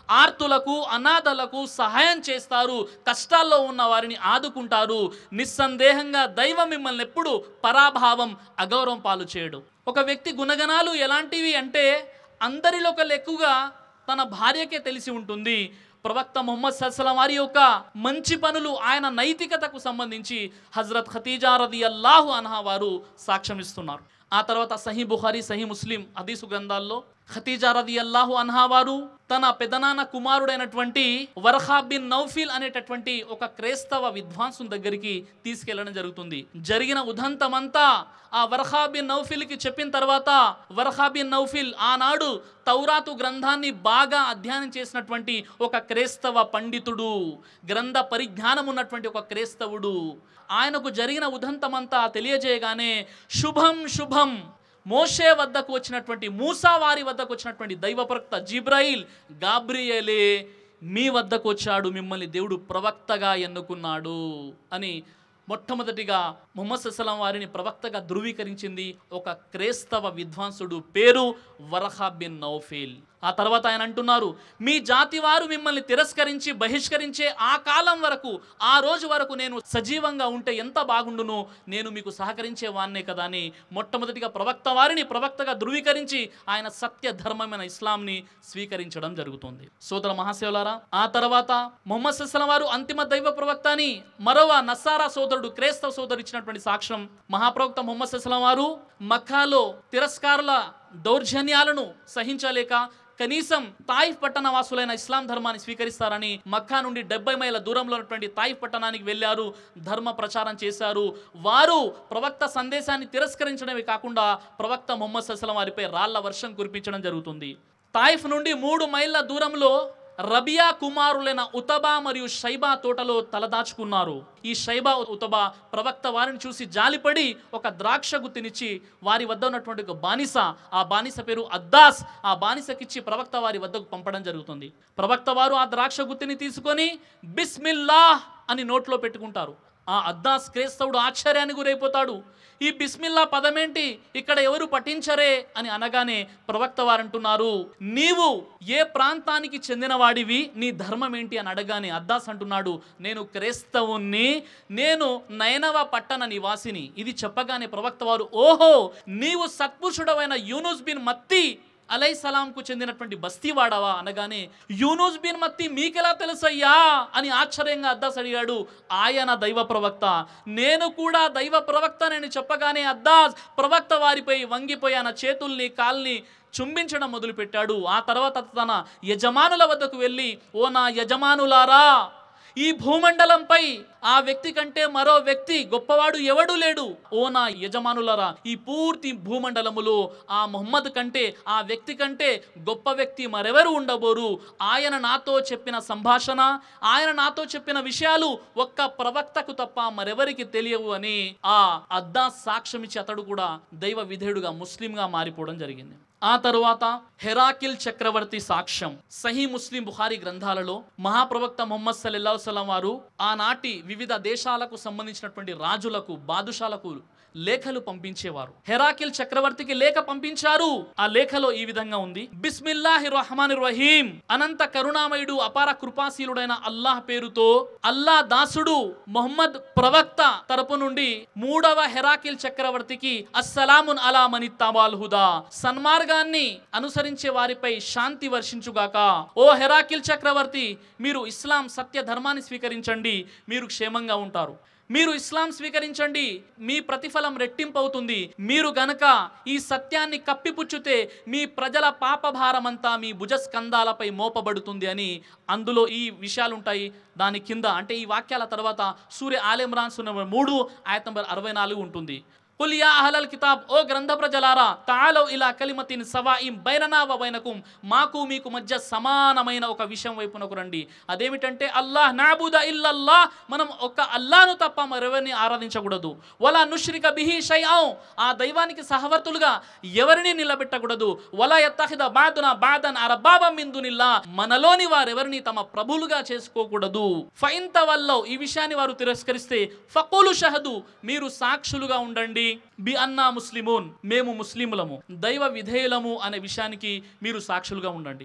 ఆర్తులకు అనాథలకు సహాయం చేస్తారు కష్టాల్లో ఉన్న వారిని ఆదుకుంటారు నిస్సందేహంగా దైవం మిమ్మల్ని ఎప్పుడు పరాభావం అగౌరవం పాలు చేయడు ఒక వ్యక్తి గుణగణాలు ఎలాంటివి అంటే అందరిలో ఒకళ్ళు ఎక్కువగా తన భార్యకే తెలిసి ఉంటుంది ప్రవక్త మొహమ్మద్ సల్సలం వారి యొక్క మంచి పనులు ఆయన నైతికతకు సంబంధించి హజరత్ ఖతీజా రది అల్లాహు అన్హా వారు సాక్ష్యం ఇస్తున్నారు ఆ తర్వాత సహీ బుఖారీ సహీ ముస్లిం హదీసు గ్రంథాల్లో ఖతీజా రది అల్లాహు అన్హా వారు తన పెదనాన్న కుమారుడైనటువంటి వర్హా బిన్ నౌఫిల్ అనేటటువంటి ఒక క్రైస్తవ విద్వాంసుని దగ్గరికి తీసుకెళ్లడం జరుగుతుంది జరిగిన ఉదంతమంతా ఆ వర్హా బిన్ నౌఫిల్కి చెప్పిన తర్వాత వర్హా బిన్ నౌఫిల్ ఆనాడు తౌరాతు గ్రంథాన్ని బాగా అధ్యయనం చేసినటువంటి ఒక క్రైస్తవ పండితుడు గ్రంథ పరిజ్ఞానం ఉన్నటువంటి ఒక క్రైస్తవుడు ఆయనకు జరిగిన ఉదంతమంతా తెలియజేయగానే శుభం శుభం మోషే వద్దకు వచ్చినటువంటి మూసా వారి వద్దకు వచ్చినటువంటి దైవప్రక్త జిబ్రాయిల్ గాబ్రియేలే మీ వద్దకు వచ్చాడు మిమ్మల్ని దేవుడు ప్రవక్తగా ఎన్నుకున్నాడు అని మొట్టమొదటిగా ముహమ్మద్ సల్లం వారిని ప్రవక్తగా ధృవీకరించింది ఒక క్రైస్తవ విద్వాంసుడు పేరు వరహా బిన్ నౌఫేల్ ఆ తర్వాత ఆయన అంటున్నారు మీ జాతి వారు మిమ్మల్ని తిరస్కరించి బహిష్కరించే ఆ కాలం వరకు ఆ రోజు వరకు నేను సజీవంగా ఉంటే ఎంత బాగుండును నేను మీకు సహకరించే వాన్నే కదా అని మొట్టమొదటిగా ప్రవక్త వారిని ప్రవక్తగా ధృవీకరించి ఆయన సత్య ధర్మమైన ఇస్లాంని స్వీకరించడం జరుగుతుంది సోదర మహాశివులారా ఆ తర్వాత మొహమ్మద్ సస్లం వారు అంతిమ దైవ ప్రవక్త అని మరొక నస్సారా సోదరుడు క్రైస్తవ సోదరుడు ఇచ్చినటువంటి సాక్ష్యం మహాప్రవక్త మొహమ్మద్ సస్లం వారు మక్కాలో తిరస్కారుల దౌర్జన్యాలను సహించలేక కనీసం తాయిఫ్ పట్టణ వాసులైన ఇస్లాం ధర్మాన్ని స్వీకరిస్తారని మక్కా నుండి డెబ్బై మైళ్ళ దూరంలో ఉన్నటువంటి తాయిఫ్ పట్టణానికి వెళ్ళారు ధర్మ ప్రచారం చేశారు వారు ప్రవక్త సందేశాన్ని తిరస్కరించడమే కాకుండా ప్రవక్త మొహమ్మద్ సస్లం వారిపై రాళ్ల వర్షం కురిపించడం జరుగుతుంది తాయిఫ్ నుండి మూడు మైళ్ళ దూరంలో రబియా కుమారులైన ఉతబా మరియు షైబా తోటలో తలదాచుకున్నారు ఈ షైబా ఉతబా ప్రవక్త వారిని చూసి జాలిపడి ఒక ద్రాక్ష గుత్తినిచ్చి వారి వద్ద ఉన్నటువంటి ఒక బానిస ఆ బానిస పేరు అద్దాస్ ఆ బానిసకిచ్చి ప్రవక్త వారి వద్దకు పంపడం జరుగుతుంది ప్రవక్త వారు ఆ ద్రాక్ష గుత్తిని తీసుకొని బిస్మిల్లాహ్ అని నోట్లో పెట్టుకుంటారు ఆ అద్దాస్ క్రైస్తవుడు ఆశ్చర్యానికి గురైపోతాడు ఈ బిస్మిల్లా పదమేంటి ఇక్కడ ఎవరు పఠించరే అని అనగానే ప్రవక్త వారంటున్నారు నీవు ఏ ప్రాంతానికి చెందినవాడివి నీ ధర్మం ఏంటి అని అడగానే అద్దాస్ అంటున్నాడు నేను క్రైస్తవుణ్ణి నేను నయనవ పట్టణ నివాసిని ఇది చెప్పగానే ప్రవక్త వారు ఓహో నీవు సత్పురుషుడవైన యూనుస్ బిన్ మత్తి అలై సలాంకు చెందినటువంటి బస్తీవాడవా అనగానే యూనుస్ బిన్ మత్తి మీకెలా తెలుసయ్యా అని ఆశ్చర్యంగా అద్దాస్ అడిగాడు ఆయన దైవ ప్రవక్త నేను కూడా దైవ ప్రవక్త నేను చెప్పగానే అద్దాస్ ప్రవక్త వారిపై వంగిపోయి ఆయన చేతుల్ని కాల్ని చుంబించడం మొదలుపెట్టాడు ఆ తర్వాత తన యజమానుల వద్దకు వెళ్ళి ఓ నా యజమానులారా ఈ భూమండలంపై ఆ వ్యక్తి కంటే మరో వ్యక్తి గొప్పవాడు ఎవడు లేడు ఓ నా యజమానులరా ఈ పూర్తి భూమండలములో ఆ మొహమ్మద్ కంటే ఆ వ్యక్తి కంటే గొప్ప వ్యక్తి మరెవరు ఉండబోరు ఆయన నాతో చెప్పిన సంభాషణ ఆయన నాతో చెప్పిన విషయాలు ఒక్క ప్రవక్తకు తప్ప మరెవరికి తెలియవు అని ఆ అద్దా సాక్ష్యమిచ్చి అతడు కూడా దైవ విధేయుడుగా ముస్లింగా మారిపోవడం జరిగింది ఆ తరువాత హెరాకిల్ చక్రవర్తి సాక్ష్యం సహీ ముస్లిం బుఖారి గ్రంథాలలో మహాప్రవక్త మొహమ్మద్ సల్లల్లాహు అలైహి వసల్లం వారు ఆనాటి వివిధ దేశాలకు సంబంధించినటువంటి రాజులకు బాదుషాలకు లేఖలు పంపించేవారు హెరాకిల్ చక్రవర్తికి లేఖ పంపించారు ఆ లేఖలో ఈ విధంగా ఉంది బిస్మిల్లాహి రహమాన్ రహీం అనంత కరుణామయుడు అపార కృపాశీలుడైన అల్లాహ్ పేరుతో అల్లా దాసుడు మొహమ్మద్ ప్రవక్త తరపు నుండి మూడవ హెరాకిల్ చక్రవర్తికి అస్సలామున్ అలా మని తబాల్ హుదా సన్మార్గాన్ని అనుసరించే వారిపై శాంతి వర్షించుగాక ఓ హెరాకిల్ చక్రవర్తి మీరు ఇస్లాం సత్య ధర్మాన్ని స్వీకరించండి మీరు క్షేమంగా ఉంటారు మీరు ఇస్లాం స్వీకరించండి మీ ప్రతిఫలం రెట్టింపవుతుంది మీరు గనక ఈ సత్యాన్ని కప్పిపుచ్చుతే మీ ప్రజల పాపభారమంతా మీ భుజస్కంధాలపై మోపబడుతుంది అని అందులో ఈ విషయాలు ఉంటాయి దాని కింద అంటే ఈ వాక్యాల తర్వాత సూర్య ఆలెమ్రాన్ సున్న మూడు ఆయత నంబర్ అరవై నాలుగు ఉంటుంది కుల్ యా అహలల్ కితాబ్ ఓ గ్రంథ ప్రజలారా తాలో ఇలా కలిమతిన్ సవాయిం బైననా వ బైనకుం మాకు మీకు మధ్య సమానమైన ఒక విషయం వైపునకు రండి అదేమిటంటే అల్లాహ్ నాబుద ఇల్లల్లాహ్ మనం ఒక అల్లాను తప్ప మరెవరిని ఆరాధించకూడదు వలా నుష్రిక బిహి షైఅం ఆ దైవానికి సహవర్తులుగా ఎవరిని నిలబెట్టకూడదు వలా యత్తఖిద బాదున బాదన్ అరబాబం మిందునిల్లా మనలోని వారెవరిని తమ ప్రభులుగా చేసుకోకూడదు ఫైన్ తవల్లో ఈ విషయాన్ని వారు తిరస్కరిస్తే ఫకులు షహదు మీరు సాక్షులుగా ఉండండి బి అన్నా ముస్లిమూన్ మేము ముస్లిములము దైవ విధేయులము అనే విషయానికి మీరు సాక్షులుగా ఉండండి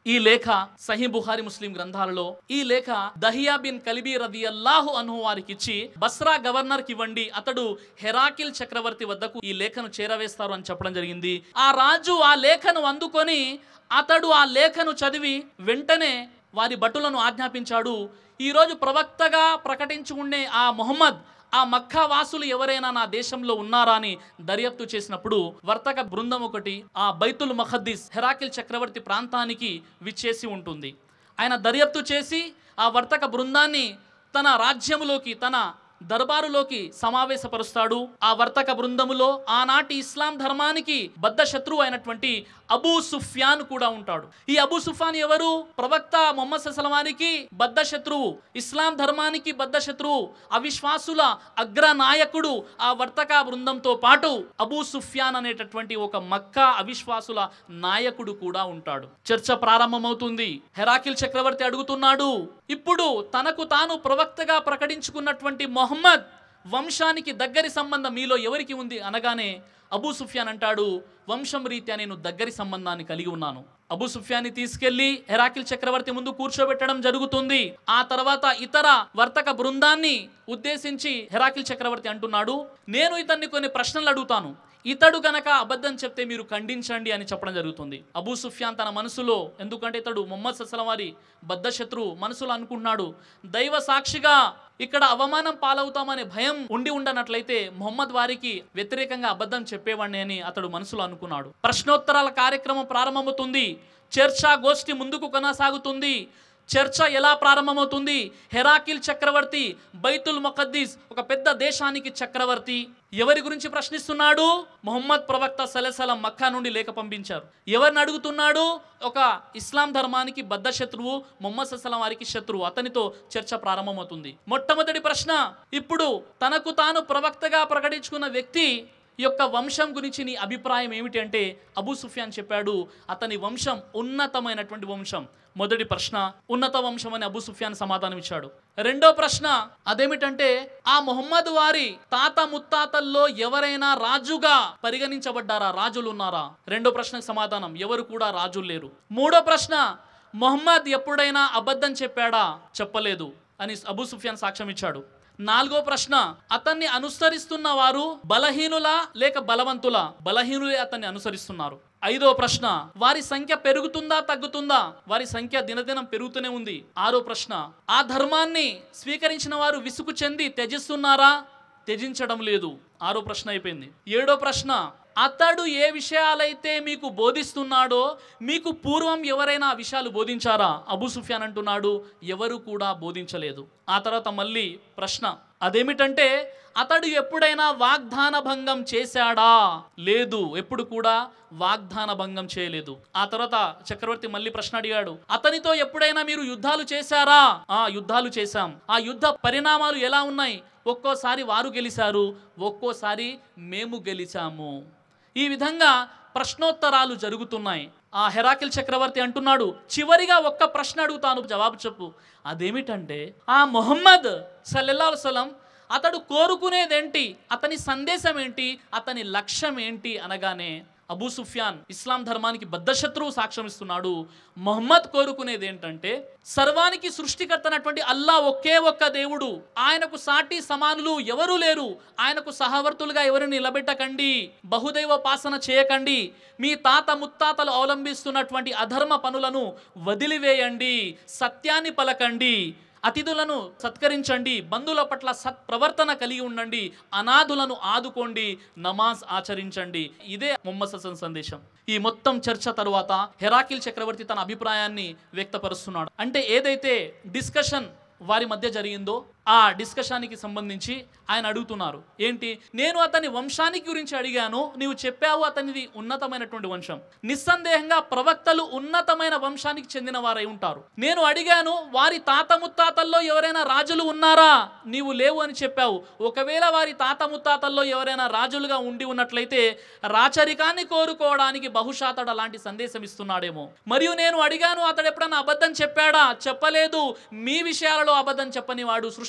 ఈ లేఖ సహీ బుహారి ముస్లిం గ్రంథాలలో ఈ లేఖ దహియా బిన్ కలిబీ రది అల్లాహు అను వారికి ఇచ్చి బస్రా గవర్నర్ కి ఇవ్వండి అతడు హెరాకిల్ చక్రవర్తి వద్దకు ఈ లేఖను చేరవేస్తారు అని చెప్పడం జరిగింది ఆ రాజు ఆ లేఖను అందుకొని అతడు ఆ లేఖను చదివి వెంటనే వారి భటులను ఆజ్ఞాపించాడు ఈరోజు ప్రవక్తగా ప్రకటించుకునే ఆ మొహమ్మద్ ఆ మక్కా వాసులు ఎవరైనా నా దేశంలో ఉన్నారా అని దర్యాప్తు చేసినప్పుడు వర్తక బృందం ఒకటి ఆ బైతుల్ మహద్దీస్ హెరాకిల్ చక్రవర్తి ప్రాంతానికి విచ్చేసి ఉంటుంది ఆయన దర్యాప్తు చేసి ఆ వర్తక బృందాన్ని తన రాజ్యములోకి తన దర్బారులోకి సమావేశపరుస్తాడు ఆ వర్తక బృందములో ఆనాటి ఇస్లాం ధర్మానికి బద్ద శత్రువు అయినటువంటి అబూ సుఫ్యాన్ కూడా ఉంటాడు ఈ అబూ సుఫాన్ ఎవరు ప్రవక్త మొహమ్మద్ సలమానికి బద్ద శత్రువు ఇస్లాం ధర్మానికి బద్ద శత్రువు అవిశ్వాసుల అగ్ర నాయకుడు ఆ వర్తక బృందంతో పాటు అబూ సుఫ్యాన్ అనేటటువంటి ఒక మక్కా అవిశ్వాసుల నాయకుడు కూడా ఉంటాడు చర్చ ప్రారంభమవుతుంది హెరాకిల్ చక్రవర్తి అడుగుతున్నాడు ఇప్పుడు తనకు తాను ప్రవక్తగా ప్రకటించుకున్నటువంటి మొహమ్మద్ వంశానికి దగ్గరి సంబంధం మీలో ఎవరికి ఉంది అనగానే అబూ సుఫియాన్ అంటాడు వంశం రీత్యా నేను దగ్గరి సంబంధాన్ని కలిగి ఉన్నాను అబూ సుఫియాన్ని తీసుకెళ్లి హెరాకిల్ చక్రవర్తి ముందు కూర్చోబెట్టడం జరుగుతుంది ఆ తర్వాత ఇతర వర్తక బృందాన్ని ఉద్దేశించి హెరాకిల్ చక్రవర్తి అంటున్నాడు నేను ఇతన్ని కొన్ని ప్రశ్నలు అడుగుతాను ఇతడు గనక అబద్ధం చెప్తే మీరు ఖండించండి అని చెప్పడం జరుగుతుంది అబూ సుఫియాన్ తన మనసులో ఎందుకంటే ఇతడు మొహమ్మద్ సస్లం వారి బద్ద శత్రువు మనసులో అనుకుంటున్నాడు దైవ సాక్షిగా ఇక్కడ అవమానం పాలవుతామనే భయం ఉండి ఉండనట్లయితే మొహమ్మద్ వారికి వ్యతిరేకంగా అబద్ధం చెప్పేవాడిని అని అతడు మనసులో అనుకున్నాడు ప్రశ్నోత్తరాల కార్యక్రమం ప్రారంభమవుతుంది చర్చా గోష్ఠి ముందుకు కొనసాగుతుంది చర్చ ఎలా ప్రారంభమవుతుంది హెరాకిల్ చక్రవర్తి బైతుల్ ముఖద్దీస్ ఒక పెద్ద దేశానికి చక్రవర్తి ఎవరి గురించి ప్రశ్నిస్తున్నాడు మొహమ్మద్ ప్రవక్త సలసలం మక్కా నుండి లేఖ పంపించారు ఎవరిని అడుగుతున్నాడు ఒక ఇస్లాం ధర్మానికి బద్ద శత్రువు మొహమ్మద్ సల్లం వారికి శత్రువు అతనితో చర్చ ప్రారంభమవుతుంది మొట్టమొదటి ప్రశ్న ఇప్పుడు తనకు తాను ప్రవక్తగా ప్రకటించుకున్న వ్యక్తి యొక్క వంశం గురించి నీ అభిప్రాయం ఏమిటి అంటే అబూ సుఫియాన్ చెప్పాడు అతని వంశం ఉన్నతమైనటువంటి వంశం మొదటి ప్రశ్న ఉన్నత వంశం అని అబూ సుఫియాన్ సమాధానం ఇచ్చాడు రెండో ప్రశ్న అదేమిటంటే ఆ మొహమ్మద్ వారి తాత ముత్తాతల్లో ఎవరైనా రాజుగా పరిగణించబడ్డారా రాజులు ఉన్నారా రెండో ప్రశ్నకు సమాధానం ఎవరు కూడా రాజులు లేరు మూడో ప్రశ్న మొహమ్మద్ ఎప్పుడైనా అబద్ధం చెప్పాడా చెప్పలేదు అని అబూ సుఫియాన్ సాక్ష్యం ఇచ్చాడు నాలుగో ప్రశ్న అతన్ని అనుసరిస్తున్న వారు బలహీనులా లేక బలవంతులా బలహీనులే అతన్ని అనుసరిస్తున్నారు ఐదో ప్రశ్న వారి సంఖ్య పెరుగుతుందా తగ్గుతుందా వారి సంఖ్య దినదినం పెరుగుతూనే ఉంది ఆరో ప్రశ్న ఆ ధర్మాన్ని స్వీకరించిన వారు విసుగు చెంది త్యజిస్తున్నారా త్యజించడం లేదు ఆరో ప్రశ్న అయిపోయింది ఏడో ప్రశ్న అతడు ఏ విషయాలైతే మీకు బోధిస్తున్నాడో మీకు పూర్వం ఎవరైనా ఆ విషయాలు బోధించారా అబూ సుఫియాన్ అంటున్నాడు ఎవరు కూడా బోధించలేదు ఆ తర్వాత మళ్ళీ ప్రశ్న అదేమిటంటే అతడు ఎప్పుడైనా వాగ్దాన భంగం చేశాడా లేదు ఎప్పుడు కూడా వాగ్దాన భంగం చేయలేదు ఆ తర్వాత చక్రవర్తి మళ్ళీ ప్రశ్న అడిగాడు అతనితో ఎప్పుడైనా మీరు యుద్ధాలు చేశారా ఆ యుద్ధాలు చేశాం ఆ యుద్ధ పరిణామాలు ఎలా ఉన్నాయి ఒక్కోసారి వారు గెలిచారు ఒక్కోసారి మేము గెలిచాము ఈ విధంగా ప్రశ్నోత్తరాలు జరుగుతున్నాయి ఆ హెరాకిల్ చక్రవర్తి అంటున్నాడు చివరిగా ఒక్క ప్రశ్న అడుగుతాను జవాబు చెప్పు అదేమిటంటే ఆ మొహమ్మద్ సల్లెల్లాహు సలం అతడు కోరుకునేదేంటి అతని సందేశం ఏంటి అతని లక్ష్యం ఏంటి అనగానే అబూ సుఫియాన్ ఇస్లాం ధర్మానికి బద్ధశత్రువు సాక్ష్యం ఇస్తున్నాడు మొహమ్మద్ కోరుకునేది ఏంటంటే సర్వానికి సృష్టికర్తనటువంటి అల్లా ఒకే ఒక్క దేవుడు ఆయనకు సాటి సమానులు ఎవరూ లేరు ఆయనకు సహవర్తులుగా ఎవరు నిలబెట్టకండి బహుదైవ పాసన చేయకండి మీ తాత ముత్తాతలు అవలంబిస్తున్నటువంటి అధర్మ పనులను వదిలివేయండి సత్యాన్ని పలకండి అతిథులను సత్కరించండి బంధువుల పట్ల సత్ప్రవర్తన కలిగి ఉండండి అనాథులను ఆదుకోండి నమాజ్ ఆచరించండి ఇదే మొహమ్మద్ ససన్ సందేశం ఈ మొత్తం చర్చ తరువాత హెరాకిల్ చక్రవర్తి తన అభిప్రాయాన్ని వ్యక్తపరుస్తున్నాడు అంటే ఏదైతే డిస్కషన్ వారి మధ్య జరిగిందో ఆ డిస్కషన్కి సంబంధించి ఆయన అడుగుతున్నారు ఏంటి నేను అతని వంశానికి గురించి అడిగాను నీవు చెప్పావు అతనిది ఉన్నతమైనటువంటి వంశం నిస్సందేహంగా ప్రవక్తలు ఉన్నతమైన వంశానికి చెందిన వారై ఉంటారు నేను అడిగాను వారి తాత ముత్తాతల్లో ఎవరైనా రాజులు ఉన్నారా నీవు లేవు అని చెప్పావు ఒకవేళ వారి తాత ముత్తాతల్లో ఎవరైనా రాజులుగా ఉండి ఉన్నట్లయితే రాచరికాన్ని కోరుకోవడానికి బహుశా అతడు అలాంటి సందేశం ఇస్తున్నాడేమో మరియు నేను అడిగాను అతడు ఎప్పుడన్నా అబద్ధం చెప్పాడా చెప్పలేదు మీ విషయాలలో అబద్ధం చెప్పని వాడు సృష్టి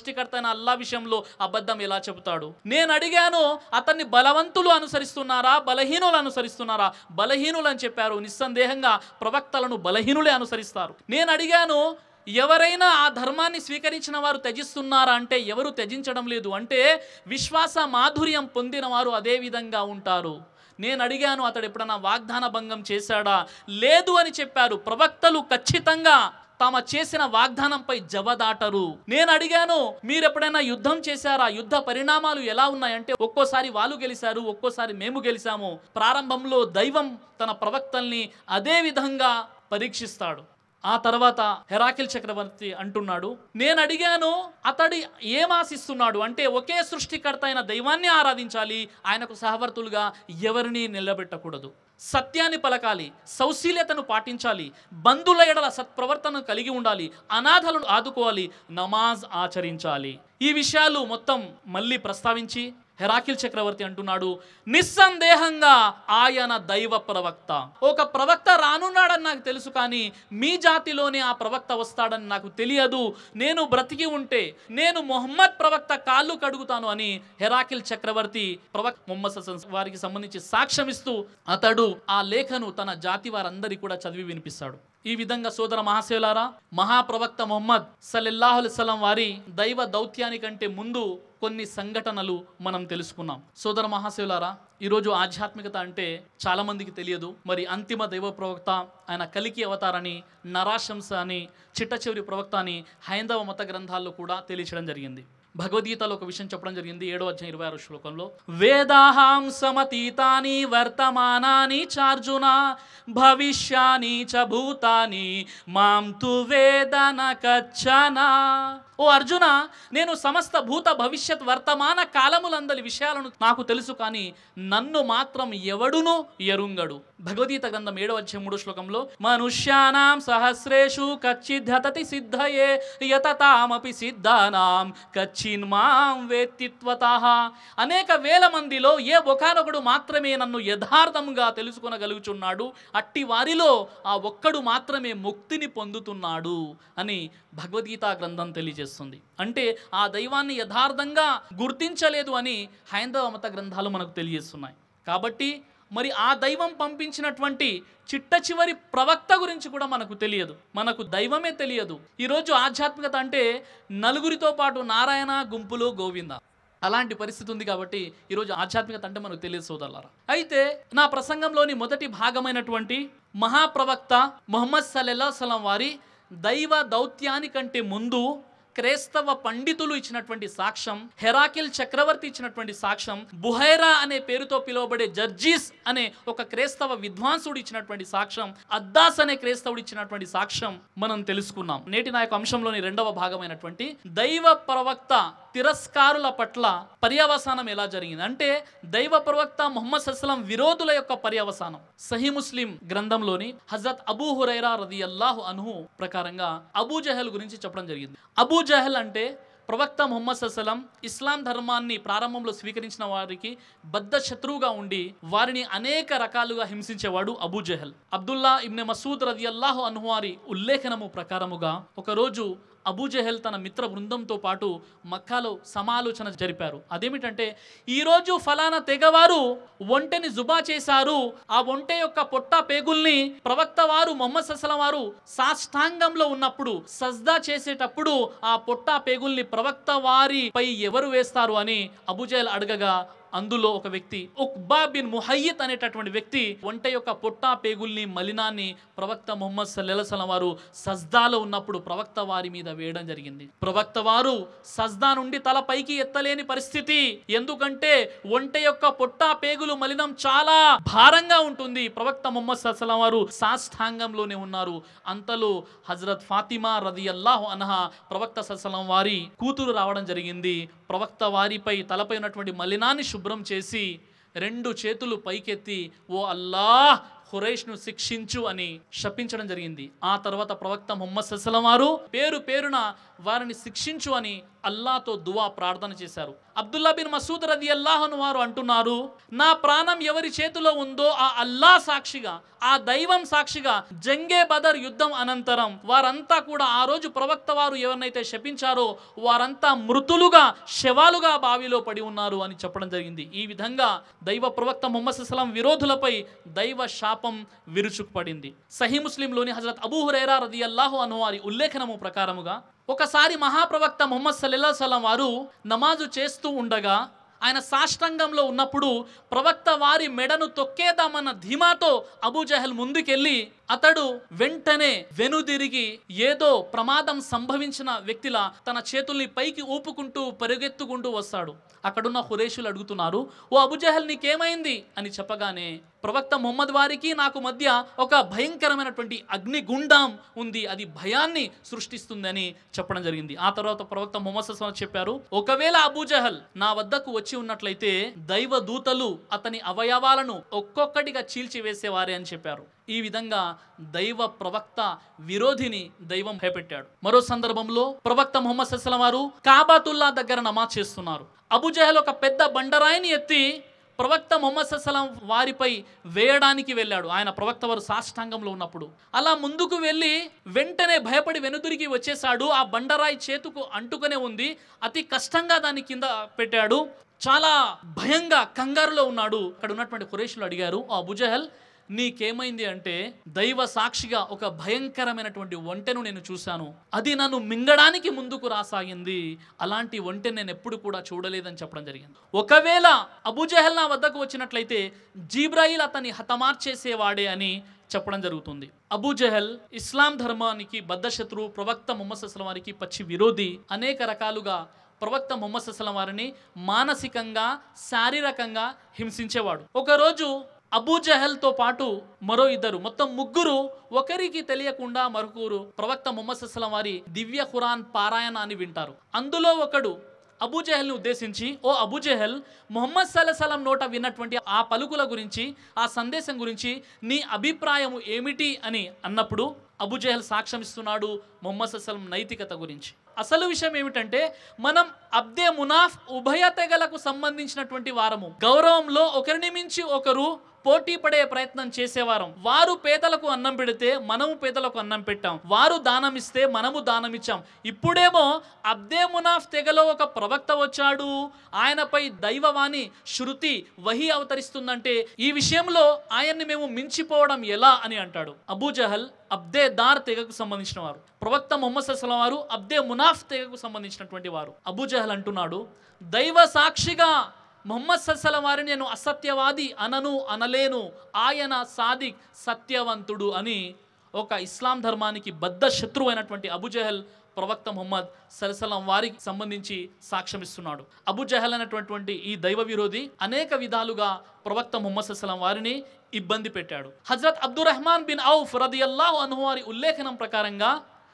సృష్టికర్త అయిన అల్లా విషయంలో అబద్ధం ఎలా చెబుతాడు నేను అడిగాను అతన్ని బలవంతులు అనుసరిస్తున్నారా బలహీనులు అనుసరిస్తున్నారా బలహీనులు అని చెప్పారు నిస్సందేహంగా ప్రవక్తలను బలహీనులే అనుసరిస్తారు నేను అడిగాను ఎవరైనా ఆ ధర్మాన్ని స్వీకరించిన వారు త్యజిస్తున్నారా అంటే ఎవరు త్యజించడం లేదు అంటే విశ్వాస మాధుర్యం పొందిన వారు అదే విధంగా ఉంటారు నేను అడిగాను అతడు ఎప్పుడన్నా వాగ్దాన భంగం చేశాడా లేదు అని చెప్పారు ప్రవక్తలు ఖచ్చితంగా తాము చేసిన వాగ్దానంపై జవదాటరు నేను అడిగాను మీరు ఎప్పుడైనా యుద్ధం చేశారా యుద్ధ పరిణామాలు ఎలా ఉన్నాయంటే ఒక్కోసారి వాళ్ళు గెలిచారు ఒక్కోసారి మేము గెలిచాము ప్రారంభంలో దైవం తన ప్రవక్తల్ని అదే విధంగా పరీక్షిస్తాడు ఆ తర్వాత హెరాకిల్ చక్రవర్తి అంటున్నాడు నేను అడిగాను అతడి ఏం ఆశిస్తున్నాడు అంటే ఒకే సృష్టికర్త అయిన దైవాన్ని ఆరాధించాలి ఆయనకు సహవర్తులుగా ఎవరిని నిలబెట్టకూడదు సత్యాన్ని పలకాలి సౌశీల్యతను పాటించాలి బంధుల ఎడల సత్ప్రవర్తనను కలిగి ఉండాలి అనాథలను ఆదుకోవాలి నమాజ్ ఆచరించాలి ఈ విషయాలు మొత్తం మళ్ళీ ప్రస్తావించి హెరాకిల్ చక్రవర్తి అంటున్నాడు నిస్సందేహంగా ఆయన దైవ ప్రవక్త ఒక ప్రవక్త రానున్నాడని నాకు తెలుసు కానీ మీ జాతిలోనే ఆ ప్రవక్త వస్తాడని నాకు తెలియదు నేను బ్రతికి ఉంటే నేను మొహమ్మద్ ప్రవక్త కాళ్ళు కడుగుతాను అని హెరాకిల్ చక్రవర్తి ప్రవక్త మొహమ్మద్ ససన్ వారికి సంబంధించి సాక్ష్యమిస్తూ అతడు ఆ లేఖను తన జాతి వారందరికీ కూడా చదివి వినిపిస్తాడు ఈ విధంగా సోదర మహాశివులారా మహాప్రవక్త మొహమ్మద్ సల్లెల్లాహుసలం వారి దైవ దౌత్యానికంటే ముందు కొన్ని సంఘటనలు మనం తెలుసుకున్నాం సోదర మహాశివులారా ఈరోజు ఆధ్యాత్మికత అంటే చాలా మందికి తెలియదు మరి అంతిమ దైవ ప్రవక్త ఆయన కలికి అవతారని నరాశంస అని చిట్ట చివరి ప్రవక్త అని హైందవ మత గ్రంథాల్లో కూడా తెలియచడం జరిగింది భగవద్గీతలో ఒక విషయం చెప్పడం జరిగింది ఏడో అధ్యాయం ఇరవై ఆరు శ్లోకంలో వేదాహాం సమతీతాని వర్తమానాని చార్జున భవిష్యాని చ భూతాని మాం తు వేదన కచ్చన ఓ అర్జున నేను సమస్త భూత భవిష్యత్ వర్తమాన కాలములందలి విషయాలను నాకు తెలుసు కానీ నన్ను మాత్రం ఎవడును ఎరుంగడు భగవద్గీత గ్రంథం ఏడవ అధ్యాయం మూడో శ్లోకంలో మనుష్యానాం సహస్రేషు కచ్చిద్ధతతి సిద్ధయే యతతామపి సిద్ధానాం కచ్చిన్మాం వేత్తిత్వతః అనేక వేల మందిలో ఏ ఒకనొకడు మాత్రమే నన్ను యథార్థంగా తెలుసుకొనగలుగుచున్నాడు అట్టి వారిలో ఆ ఒక్కడు మాత్రమే ముక్తిని పొందుతున్నాడు అని భగవద్గీత గ్రంథం తెలియజేస్తుంది అంటే ఆ దైవాన్ని యథార్థంగా గుర్తించలేదు అని హైందవ మత గ్రంథాలు మనకు తెలియజేస్తున్నాయి కాబట్టి మరి ఆ దైవం పంపించినటువంటి చిట్ట చివరి ప్రవక్త గురించి కూడా మనకు తెలియదు మనకు దైవమే తెలియదు ఈరోజు ఆధ్యాత్మికత అంటే నలుగురితో పాటు నారాయణ గుంపులు గోవింద అలాంటి పరిస్థితి ఉంది కాబట్టి ఈరోజు ఆధ్యాత్మికత అంటే మనకు తెలియదు సోదరులారా అయితే నా ప్రసంగంలోని మొదటి భాగమైనటువంటి మహాప్రవక్త మొహమ్మద్ సల్లెల్లా సలం వారి దైవ దౌత్యానికంటే ముందు క్రైస్తవ పండితులు ఇచ్చినటువంటి సాక్ష్యం హెరాకిల్ చక్రవర్తి ఇచ్చినటువంటి సాక్ష్యం బుహైరా అనే పేరుతో పిలువబడే జర్జీస్ అనే ఒక క్రైస్తవ విద్వాంసుడు ఇచ్చినటువంటి సాక్ష్యం అద్దాస్ అనే క్రైస్తవుడు ఇచ్చినటువంటి సాక్ష్యం మనం తెలుసుకున్నాం నేటి నా యొక్క అంశంలోని రెండవ భాగమైనటువంటి దైవ ప్రవక్త తిరస్కారుల పట్ల పర్యవసానం ఎలా జరిగింది అంటే దైవ ప్రవక్త ముహమ్మద్ సస్లం విరోధుల యొక్క పర్యవసానం సహీ ముస్లిం గ్రంథంలోని హజరత్ అబూ హురైరా రది అల్లాహు అనుహు ప్రకారంగా అబూ జహల్ గురించి చెప్పడం జరిగింది అబూ జహల్ అంటే ప్రవక్త ముహమ్మద్ సస్సలం ఇస్లాం ధర్మాన్ని ప్రారంభంలో స్వీకరించిన వారికి బద్ద శత్రువుగా ఉండి వారిని అనేక రకాలుగా హింసించేవాడు అబూ జహల్ అబ్దుల్లా ఇబ్నె మసూద్ రది అల్లాహు అనుహు వారి ఉల్లేఖనము ప్రకారముగా ఒకరోజు అబూజెహల్ తన మిత్ర బృందంతో పాటు మక్కాలో సమాలోచన జరిపారు అదేమిటంటే ఈరోజు ఫలానా తెగవారు ఒంటెని జుబా చేశారు ఆ ఒంటె యొక్క పొట్ట పేగుల్ని ప్రవక్త వారు మొహమ్మద్ సస్లం వారు సాష్టాంగంలో ఉన్నప్పుడు సజ్దా చేసేటప్పుడు ఆ పొట్ట పేగుల్ని ప్రవక్త వారిపై ఎవరు వేస్తారు అని అబూజెహల్ అడగగా అందులో ఒక వ్యక్తి ఉక్బా బిన్ ముహయ్యత్ అనేటటువంటి వ్యక్తి ఒంట యొక్క పొట్టా పేగుల్ని మలినాన్ని ప్రవక్త ముహమ్మద్ సల్లెలసలం వారు సజ్దాలో ఉన్నప్పుడు ప్రవక్త వారి మీద వేయడం జరిగింది ప్రవక్త వారు సజ్దా నుండి తల పైకి ఎత్తలేని పరిస్థితి ఎందుకంటే ఒంట యొక్క పొట్టా పేగులు మలినం చాలా భారంగా ఉంటుంది ప్రవక్త ముహమ్మద్ సల్లం వారు సాష్టాంగంలోనే ఉన్నారు అంతలో హజరత్ ఫాతిమా రది అల్లాహు అనహా ప్రవక్త సల్లం వారి కూతురు రావడం జరిగింది ప్రవక్త వారిపై తలపై ఉన్నటువంటి మలినాన్ని శుభ్రం చేసి రెండు చేతులు పైకెత్తి ఓ అల్లాహ్ హురైష్ను శిక్షించు అని శపించడం జరిగింది ఆ తర్వాత ప్రవక్త ముహమ్మద్ సస్సలం వారు పేరు పేరున వారిని శిక్షించు అని అల్లాతో దువా ప్రార్థన చేశారు అబ్దుల్లా బిన్ మసూద్ రది అల్లాహను వారు అంటున్నారు నా ప్రాణం ఎవరి చేతిలో ఉందో ఆ అల్లా సాక్షిగా ఆ దైవం సాక్షిగా జంగే బదర్ యుద్ధం అనంతరం వారంతా కూడా ఆ రోజు ప్రవక్త వారు ఎవరినైతే శపించారో వారంతా మృతులుగా శవాలుగా బావిలో పడి ఉన్నారు అని చెప్పడం జరిగింది ఈ విధంగా దైవ ప్రవక్త ముహమ్మద్ సల్లం విరోధులపై దైవ శాపం విరుచుకుపడింది సహీ ముస్లింలోని హజరత్ అబూ హురైరా రది అల్లాహు అను వారి ఉల్లేఖనము ప్రకారముగా ఒకసారి మహాప్రవక్త ముహమ్మద్ సల్లల్లా సలం వారు నమాజు చేస్తూ ఉండగా ఆయన సాష్టాంగంలో ఉన్నప్పుడు ప్రవక్త వారి మెడను తొక్కేద్దామన్న ధీమాతో అబూజహల్ ముందుకెళ్ళి అతడు వెంటనే వెనుదిరిగి ఏదో ప్రమాదం సంభవించిన వ్యక్తిలా తన చేతుల్ని పైకి ఊపుకుంటూ పరిగెత్తుకుంటూ వస్తాడు అక్కడున్న హురేషులు అడుగుతున్నారు ఓ అబుజహల్ నీకేమైంది అని చెప్పగానే ప్రవక్త ముహమ్మద్ వారికి నాకు మధ్య ఒక భయంకరమైనటువంటి అగ్నిగుండం ఉంది అది భయాన్ని సృష్టిస్తుందని చెప్పడం జరిగింది ఆ తర్వాత ప్రవక్త ముహమ్మద్ సల్లాం చెప్పారు ఒకవేళ అబూజహల్ నా వద్దకు వచ్చి ఉన్నట్లయితే దైవ దూతలు అతని అవయవాలను ఒక్కొక్కటిగా చీల్చివేసేవారే అని చెప్పారు ఈ విధంగా దైవ ప్రవక్త విరోధిని దైవం భయపెట్టాడు మరో సందర్భంలో ప్రవక్త ముహమ్మద్ సస్లం వారు కాబాతుల్లా దగ్గర నమాజ్ చేస్తున్నారు అబుజహల్ ఒక పెద్ద బండరాయిని ఎత్తి ప్రవక్త ముహమ్మద్ సస్లం వారిపై వేయడానికి వెళ్ళాడు ఆయన ప్రవక్త వారు సాష్టాంగంలో ఉన్నప్పుడు అలా ముందుకు వెళ్ళి వెంటనే భయపడి వెనుదిరిగి వచ్చేసాడు ఆ బండరాయి చేతుకు అంటుకునే ఉంది అతి కష్టంగా దాన్ని కింద పెట్టాడు చాలా భయంగా కంగారులో ఉన్నాడు అక్కడ ఉన్నటువంటి ఖురేషులు అడిగారు ఆ అబుజహల్ నీకేమైంది అంటే దైవ సాక్షిగా ఒక భయంకరమైనటువంటి ఒంటెను నేను చూశాను అది నన్ను మింగడానికి ముందుకు రాసాగింది అలాంటి ఒంటె నేను ఎప్పుడు కూడా చూడలేదని చెప్పడం జరిగింది ఒకవేళ అబుజహల్ నా వద్దకు వచ్చినట్లయితే జీబ్రాయిల్ అతన్ని హతమార్చేసేవాడే అని చెప్పడం జరుగుతుంది అబూజహల్ ఇస్లాం ధర్మానికి బద్ధశత్రువు ప్రవక్త ముహమ్మద్ అస్లం వారికి పచ్చి విరోధి అనేక రకాలుగా ప్రవక్త ముహమ్మద్ అస్లం వారిని మానసికంగా శారీరకంగా హింసించేవాడు ఒకరోజు అబూజహల్తో పాటు మరో ఇద్దరు మొత్తం ముగ్గురు ఒకరికి తెలియకుండా మరొకరు ప్రవక్త ముహమ్మద్ అస్లం వారి దివ్య ఖురాన్ పారాయణ అని వింటారు అందులో ఒకడు అబూజహల్ని ఉద్దేశించి ఓ అబూజహల్ మొహమ్మద్ సల్లాహం నోట విన్నటువంటి ఆ పలుకుల గురించి ఆ సందేశం గురించి నీ అభిప్రాయం ఏమిటి అని అన్నప్పుడు అబుజహల్ సాక్ష్యం ఇస్తున్నాడు మొహమ్మద్ సల్లం నైతికత గురించి అసలు విషయం ఏమిటంటే మనం అబ్దే మునాఫ్ ఉభయ తెగలకు సంబంధించినటువంటి వారము గౌరవంలో ఒకరిని మించి ఒకరు పోటీ పడే ప్రయత్నం చేసేవారం వారు పేదలకు అన్నం పెడితే మనము పేదలకు అన్నం పెట్టాం వారు దానం ఇస్తే మనము దానం ఇచ్చాం ఇప్పుడేమో అబ్దే మునాఫ్ తెగలో ఒక ప్రవక్త వచ్చాడు ఆయనపై దైవవాణి శృతి వహి అవతరిస్తుందంటే ఈ విషయంలో ఆయన్ని మేము మించిపోవడం ఎలా అని అంటాడు అబూజహల్ అబ్దే దార్ తెగకు సంబంధించిన వారు ప్రవక్త మొహమ్మద్ సల్లం వారు అబ్దే మునాఫ్ తెగకు సంబంధించినటువంటి వారు అబూజహల్ అంటున్నాడు దైవ సాక్షిగా మొహమ్మద్ సల్సలం వారిని నేను అసత్యవాది అనను అనలేను ఆయన సాదిక్ సత్యవంతుడు అని ఒక ఇస్లాం ధర్మానికి బద్ద శత్రువు అయినటువంటి అబుజహల్ ప్రవక్త ముహమ్మద్ సల్సలం వారికి సంబంధించి సాక్ష్యం ఇస్తున్నాడు అబుజహల్ అనేటటువంటి ఈ దైవ విరోధి అనేక విధాలుగా ప్రవక్త ముహమ్మద్ సల్సలం వారిని ఇబ్బంది పెట్టాడు హజరత్ అబ్దుర్ రెహమాన్ బిన్ ఔఫ్ రదియల్లాహు అన్హు వారి ఉల్లేఖనం ప్రకారంగా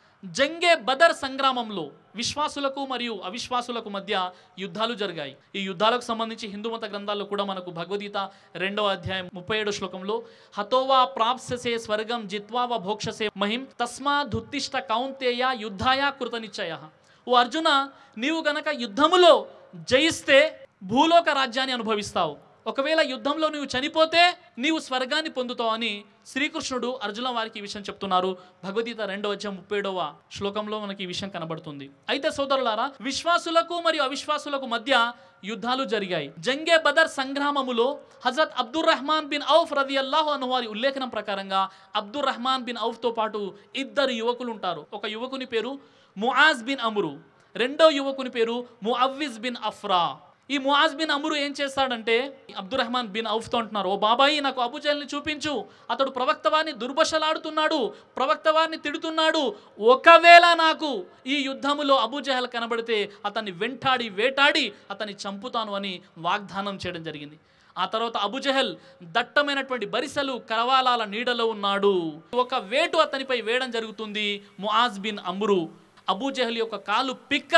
జంగే బదర్ సంగ్రామంలో విశ్వాసులకు మరియు అవిశ్వాసులకు మధ్య యుద్ధాలు జరిగాయి ఈ యుద్ధాలకు సంబంధించి హిందూ మత గ్రంథాల్లో కూడా మనకు భగవద్గీత రెండవ అధ్యాయం ముప్పై ఏడు శ్లోకంలో హతోవా ప్రాప్ససే స్వర్గం జిత్వావ భోక్షసే మహిం తస్మా ధుత్తిష్ట కౌంతేయ యుద్ధాయ కృతనిశ్చయ ఓ అర్జున నీవు గనక యుద్ధములో జయిస్తే భూలోక రాజ్యాన్ని అనుభవిస్తావు ఒకవేళ యుద్ధంలో నీవు చనిపోతే నీవు స్వర్గాన్ని పొందుతావు అని శ్రీకృష్ణుడు అర్జున వారికి ఈ విషయం చెప్తున్నారు భగవద్గీత రెండవ అధ్యాయం ముప్పై ఏడవ శ్లోకంలో మనకి ఈ విషయం కనబడుతుంది అయితే సోదరులారా విశ్వాసులకు మరియు అవిశ్వాసులకు మధ్య యుద్ధాలు జరిగాయి జంగే బదర్ సంగ్రామములో హజరత్ అబ్దుర్ రహమాన్ బిన్ ఔఫ్ రది అల్లాహు అను వారి ఉల్లేఖనం ప్రకారంగా అబ్దుర్ రహమాన్ బిన్ ఔఫ్తో పాటు ఇద్దరు యువకులు ఉంటారు ఒక యువకుని పేరు ముఆజ్ బిన్ అమ్రు రెండో యువకుని పేరు ముఅవ్విజ్ బిన్ అఫ్రా ఈ ముఆజ్ బిన్ అమ్రు ఏం చేస్తాడంటే అబ్దుర్ రెహమాన్ బిన్ ఔఫ్తో అంటున్నారు ఓ బాబాయి నాకు అబుజల్ని చూపించు అతడు ప్రవక్తవాన్ని దుర్భషలాడుతున్నాడు ప్రవక్తవాన్ని తిడుతున్నాడు ఒకవేళ నాకు ఈ యుద్ధములో అబుజహల్ కనబడితే అతన్ని వెంటాడి వేటాడి అతన్ని చంపుతాను అని వాగ్దానం చేయడం జరిగింది ఆ తర్వాత అబుజహల్ దట్టమైనటువంటి బరిసెలు కరవాలాల నీడలో ఉన్నాడు ఒక వేటు అతనిపై వేయడం జరుగుతుంది ముఆజ్ బిన్ అమ్రు అబూజహల్ యొక్క కాలు పిక్క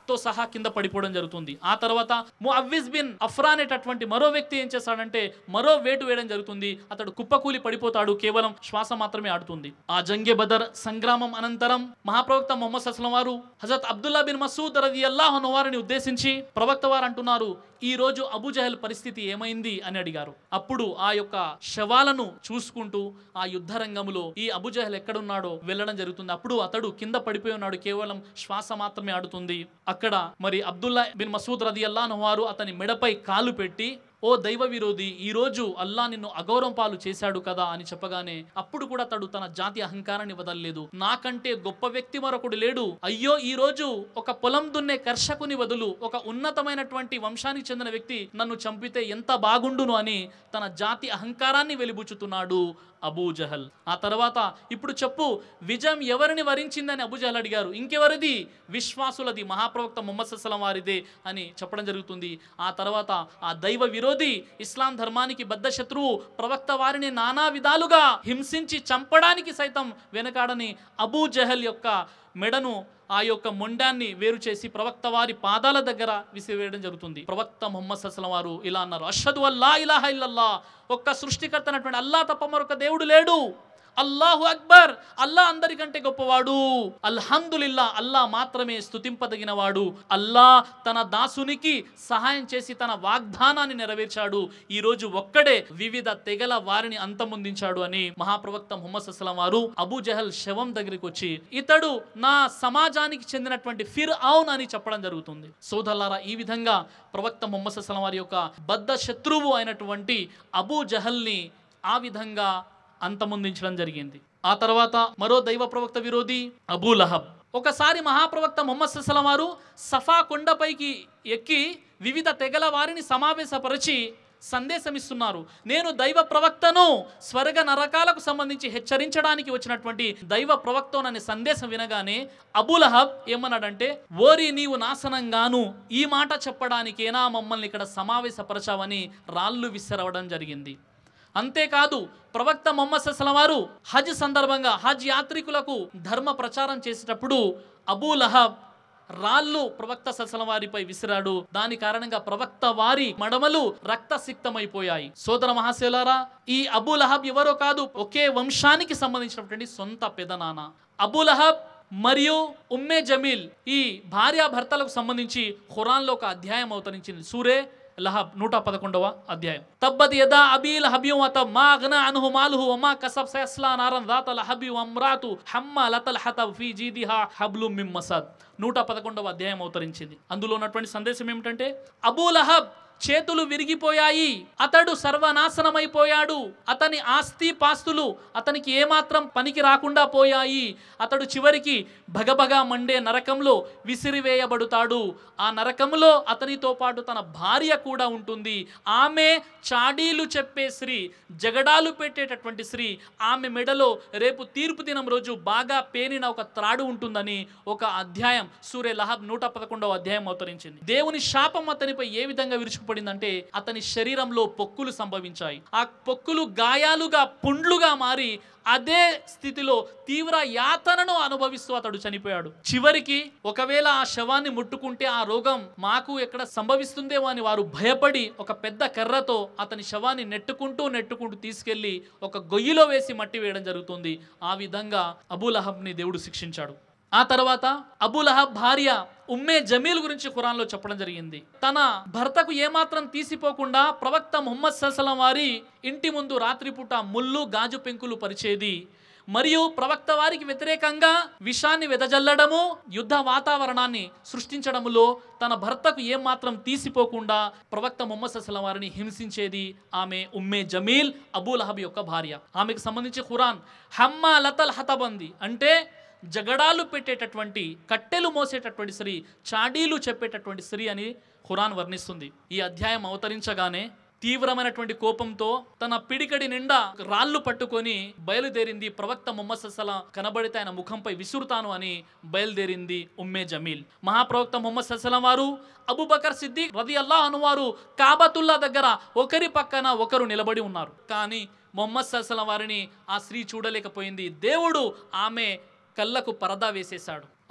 తో సహా కింద పడిపోవడం జరుగుతుంది ఆ తర్వాత ముఅవ్విజ్ బిన్ అఫ్రా అనేటటువంటి మరో వ్యక్తి ఏం చేస్తాడంటే మరో వేటు వేయడం జరుగుతుంది అతడు కుప్పకూలి పడిపోతాడు కేవలం శ్వాస మాత్రమే ఆడుతుంది ఆ జంగే బదర్ సంగ్రామం అనంతరం మహాప్రవక్త మొహమ్మద్ అస్లం వారు హజరత్ అబ్దుల్లా బిన్ మసూద్ రది అల్లాహ్ వారిని ఉద్దేశించి ప్రవక్త వారు అంటున్నారు ఈ రోజు అబుజహల్ పరిస్థితి ఏమైంది అని అడిగారు అప్పుడు ఆ యొక్క శవాలను చూసుకుంటూ ఆ యుద్ధ రంగంలో ఈ అబుజహల్ ఎక్కడున్నాడో వెళ్ళడం జరుగుతుంది అప్పుడు అతడు కింద పడిపోయి ఉన్నాడు కేవలం శ్వాస మాత్రమే ఆడుతుంది అక్కడ మరి అబ్దుల్లా బిన్ మసూద్ రది అల్లాహ్ వారు అతని మెడపై కాలు పెట్టి ఓ దైవ విరోధి ఈ రోజు అల్లా నిన్ను అగౌరవం పాలు చేశాడు కదా అని చెప్పగానే అప్పుడు కూడా అతడు తన జాతి అహంకారాన్ని వదలలేదు నాకంటే గొప్ప వ్యక్తి మరొకడు లేడు అయ్యో ఈ రోజు ఒక పొలం దున్నే కర్షకుని వదులు ఒక ఉన్నతమైనటువంటి వంశానికి చెందిన వ్యక్తి నన్ను చంపితే ఎంత బాగుండును అని తన జాతి అహంకారాన్ని వెలిబుచ్చుతున్నాడు అబూజహల్ ఆ తర్వాత ఇప్పుడు చెప్పు విజయం ఎవరిని వరించిందని అబూజహల్ అడిగారు ఇంకెవరిది విశ్వాసులది మహాప్రవక్త ముహమ్మద్ సల్లం వారిదే అని చెప్పడం జరుగుతుంది ఆ తర్వాత ఆ దైవ విరోధి ఇస్లాం ధర్మానికి బద్ధ శత్రువు ప్రవక్త వారిని నానా విధాలుగా హింసించి చంపడానికి సైతం వెనకాడని అబూ జహల్ యొక్క మెడను ఆ యొక్క మొండాన్ని వేరు చేసి ప్రవక్త వారి పాదాల దగ్గర విసివేయడం జరుగుతుంది ప్రవక్త ముహమ్మద్ సస్లం వారు ఇలా అన్నారు అషదు అల్లా ఇలాహ ఇల్లల్లా ఒక్క సృష్టికర్త అయినటువంటి అల్లా తప్ప మరొక దేవుడు లేడు అల్లాహు అక్బర్ అల్లా అందరికంటే గొప్పవాడు అల్హమ్దులిల్లా అల్లా మాత్రమే స్తుతింపదగినవాడు అల్లా తన దాసునికి సహాయం చేసి తన వాగ్దానాన్ని నెరవేర్చాడు ఈ రోజు ఒక్కడే వివిధ తెగల వారిని అంతమొందించాడు అని మహాప్రవక్త ముహమ్మద్ అస్సలం వారు అబూ జహల్ శవం దగ్గరికి వచ్చి ఇతడు నా సమాజానికి చెందినటువంటి ఫిర్ ఔన్ అని చెప్పడం జరుగుతుంది సోదల్లారా ఈ విధంగా ప్రవక్త ముహమ్మద్ అస్సలం వారి యొక్క బద్ధ శత్రువు అయినటువంటి అబూ జహల్ని ఆ విధంగా అంతమొందించడం జరిగింది ఆ తర్వాత మరో దైవ ప్రవక్త విరోధి అబూ లహబ్ ఒకసారి మహాప్రవక్త ముహమ్మద్ సల్లం వారు సఫా కొండపైకి ఎక్కి వివిధ తెగల వారిని సమావేశపరిచి సందేశం ఇస్తున్నారు నేను దైవ ప్రవక్తను స్వర్గ నరకాలకు సంబంధించి హెచ్చరించడానికి వచ్చినటువంటి దైవ ప్రవక్తననే సందేశం వినగానే అబులహబ్ ఏమన్నాడంటే ఓరి నీవు నాశనంగాను ఈ మాట చెప్పడానికేనా మమ్మల్ని ఇక్కడ సమావేశపరచావని రాళ్ళు విసిరవడం జరిగింది అంతేకాదు ప్రవక్త మొహమ్మద్ సల్లం వారు హజ్ సందర్భంగా హజ్ యాత్రికులకు ధర్మ ప్రచారం చేసేటప్పుడు అబూ లహబ్ రాళ్ళు ప్రవక్త ససలం వారిపై విసిరాడు దాని కారణంగా ప్రవక్త వారి మడమలు రక్తసిక్తమైపోయాయి సోదర మహాశేలారా ఈ అబూ లహబ్ ఎవరో కాదు ఒకే వంశానికి సంబంధించినటువంటి సొంత పెదనాన్న అబూ లహబ్ మరియు ఉమ్మే జమీల్ ఈ భార్యాభర్తలకు సంబంధించి ఖురాన్లో ఒక అధ్యాయం అవతరించింది సూరే లహబ్ నూట పదకొండవ అధ్యాయం తబ్బద్ యదా అబీ లహబి వత మా అగ్నా అన్హు మాలుహు వమా కసబ్ సయస్లా నారన్ దాత లహబి వమ్రాతు హమ్మ లతల్ హతబ్ ఫీ జీదిహా హబ్లు మిమ్ మసద్ నూట పదకొండవ అధ్యాయం అవతరించింది అందులో ఉన్నటువంటి సందేశం ఏమిటంటే అబూ లహబ్ చేతులు విరిగిపోయాయి అతడు సర్వనాశనమైపోయాడు అతని ఆస్తి పాస్తులు అతనికి ఏమాత్రం పనికి రాకుండా పోయాయి అతడు చివరికి భగభగా మండే నరకంలో విసిరివేయబడుతాడు ఆ నరకంలో అతనితో పాటు తన భార్య కూడా ఉంటుంది ఆమె చాడీలు చెప్పే స్త్రీ జగడాలు పెట్టేటటువంటి స్త్రీ ఆమె మెడలో రేపు తీర్పు దినం రోజు బాగా పేనిన ఒక త్రాడు ఉంటుందని ఒక అధ్యాయం సూర్య లహబ్ నూట పదకొండవ అధ్యాయం అవతరించింది దేవుని శాపం అతనిపై ఏ విధంగా విరుచుకుపడిందంటే అతని శరీరంలో పొక్కులు సంభవించాయి ఆ పొక్కులు గాయాలుగా పుండ్లుగా మారి అదే స్థితిలో తీవ్ర యాతనను అనుభవిస్తూ అతడు చనిపోయాడు చివరికి ఒకవేళ ఆ శవాన్ని ముట్టుకుంటే ఆ రోగం మాకు ఎక్కడ సంభవిస్తుందేమో అని వారు భయపడి ఒక పెద్ద కర్రతో అతని శవాన్ని నెట్టుకుంటూ నెట్టుకుంటూ తీసుకెళ్లి ఒక గొయ్యిలో వేసి మట్టి వేయడం జరుగుతుంది ఆ విధంగా అబూలహబ్ని దేవుడు శిక్షించాడు ఆ తర్వాత అబులహబ్ భార్య ఉమ్మే జమీల్ గురించి ఖురాన్లో చెప్పడం జరిగింది తన భర్తకు ఏమాత్రం తీసిపోకుండా ప్రవక్త ముహమ్మద్ సల్సలం వారి ఇంటి ముందు రాత్రిపూట ముళ్ళు గాజు పెంకులు పరిచేది మరియు ప్రవక్త వారికి వ్యతిరేకంగా విషాన్ని వెదజల్లడము యుద్ధ వాతావరణాన్ని సృష్టించడములో తన భర్తకు ఏమాత్రం తీసిపోకుండా ప్రవక్త ముహమ్మద్ సల్సలం వారిని హింసించేది ఆమె ఉమ్మే జమీల్ అబూలహబ్ యొక్క భార్య ఆమెకు సంబంధించి ఖురాన్ హమ్మ లతల్ హతబంది అంటే జగడాలు పెట్టేటటువంటి కట్టెలు మోసేటటువంటి స్త్రీ చాడీలు చెప్పేటటువంటి స్త్రీ అని ఖురాన్ వర్ణిస్తుంది ఈ అధ్యాయం అవతరించగానే తీవ్రమైనటువంటి కోపంతో తన పిడికడి నిండా రాళ్ళు పట్టుకొని బయలుదేరింది ప్రవక్త ముహమ్మద్ సల్లం కనబడితే ఆయన ముఖంపై విసురుతాను అని బయలుదేరింది ఉమ్మే జమీల్ మహాప్రవక్త ముహమ్మద్ సల్లం వారు అబుబకర్ సిద్దిక్ రది అల్లా అనువారు కాబతుల్లా దగ్గర ఒకరి పక్కన ఒకరు నిలబడి ఉన్నారు కానీ మొహమ్మద్ సల్లం వారిని ఆ స్త్రీ చూడలేకపోయింది దేవుడు ఆమె కళ్ళకు పరదా వేసేశాడు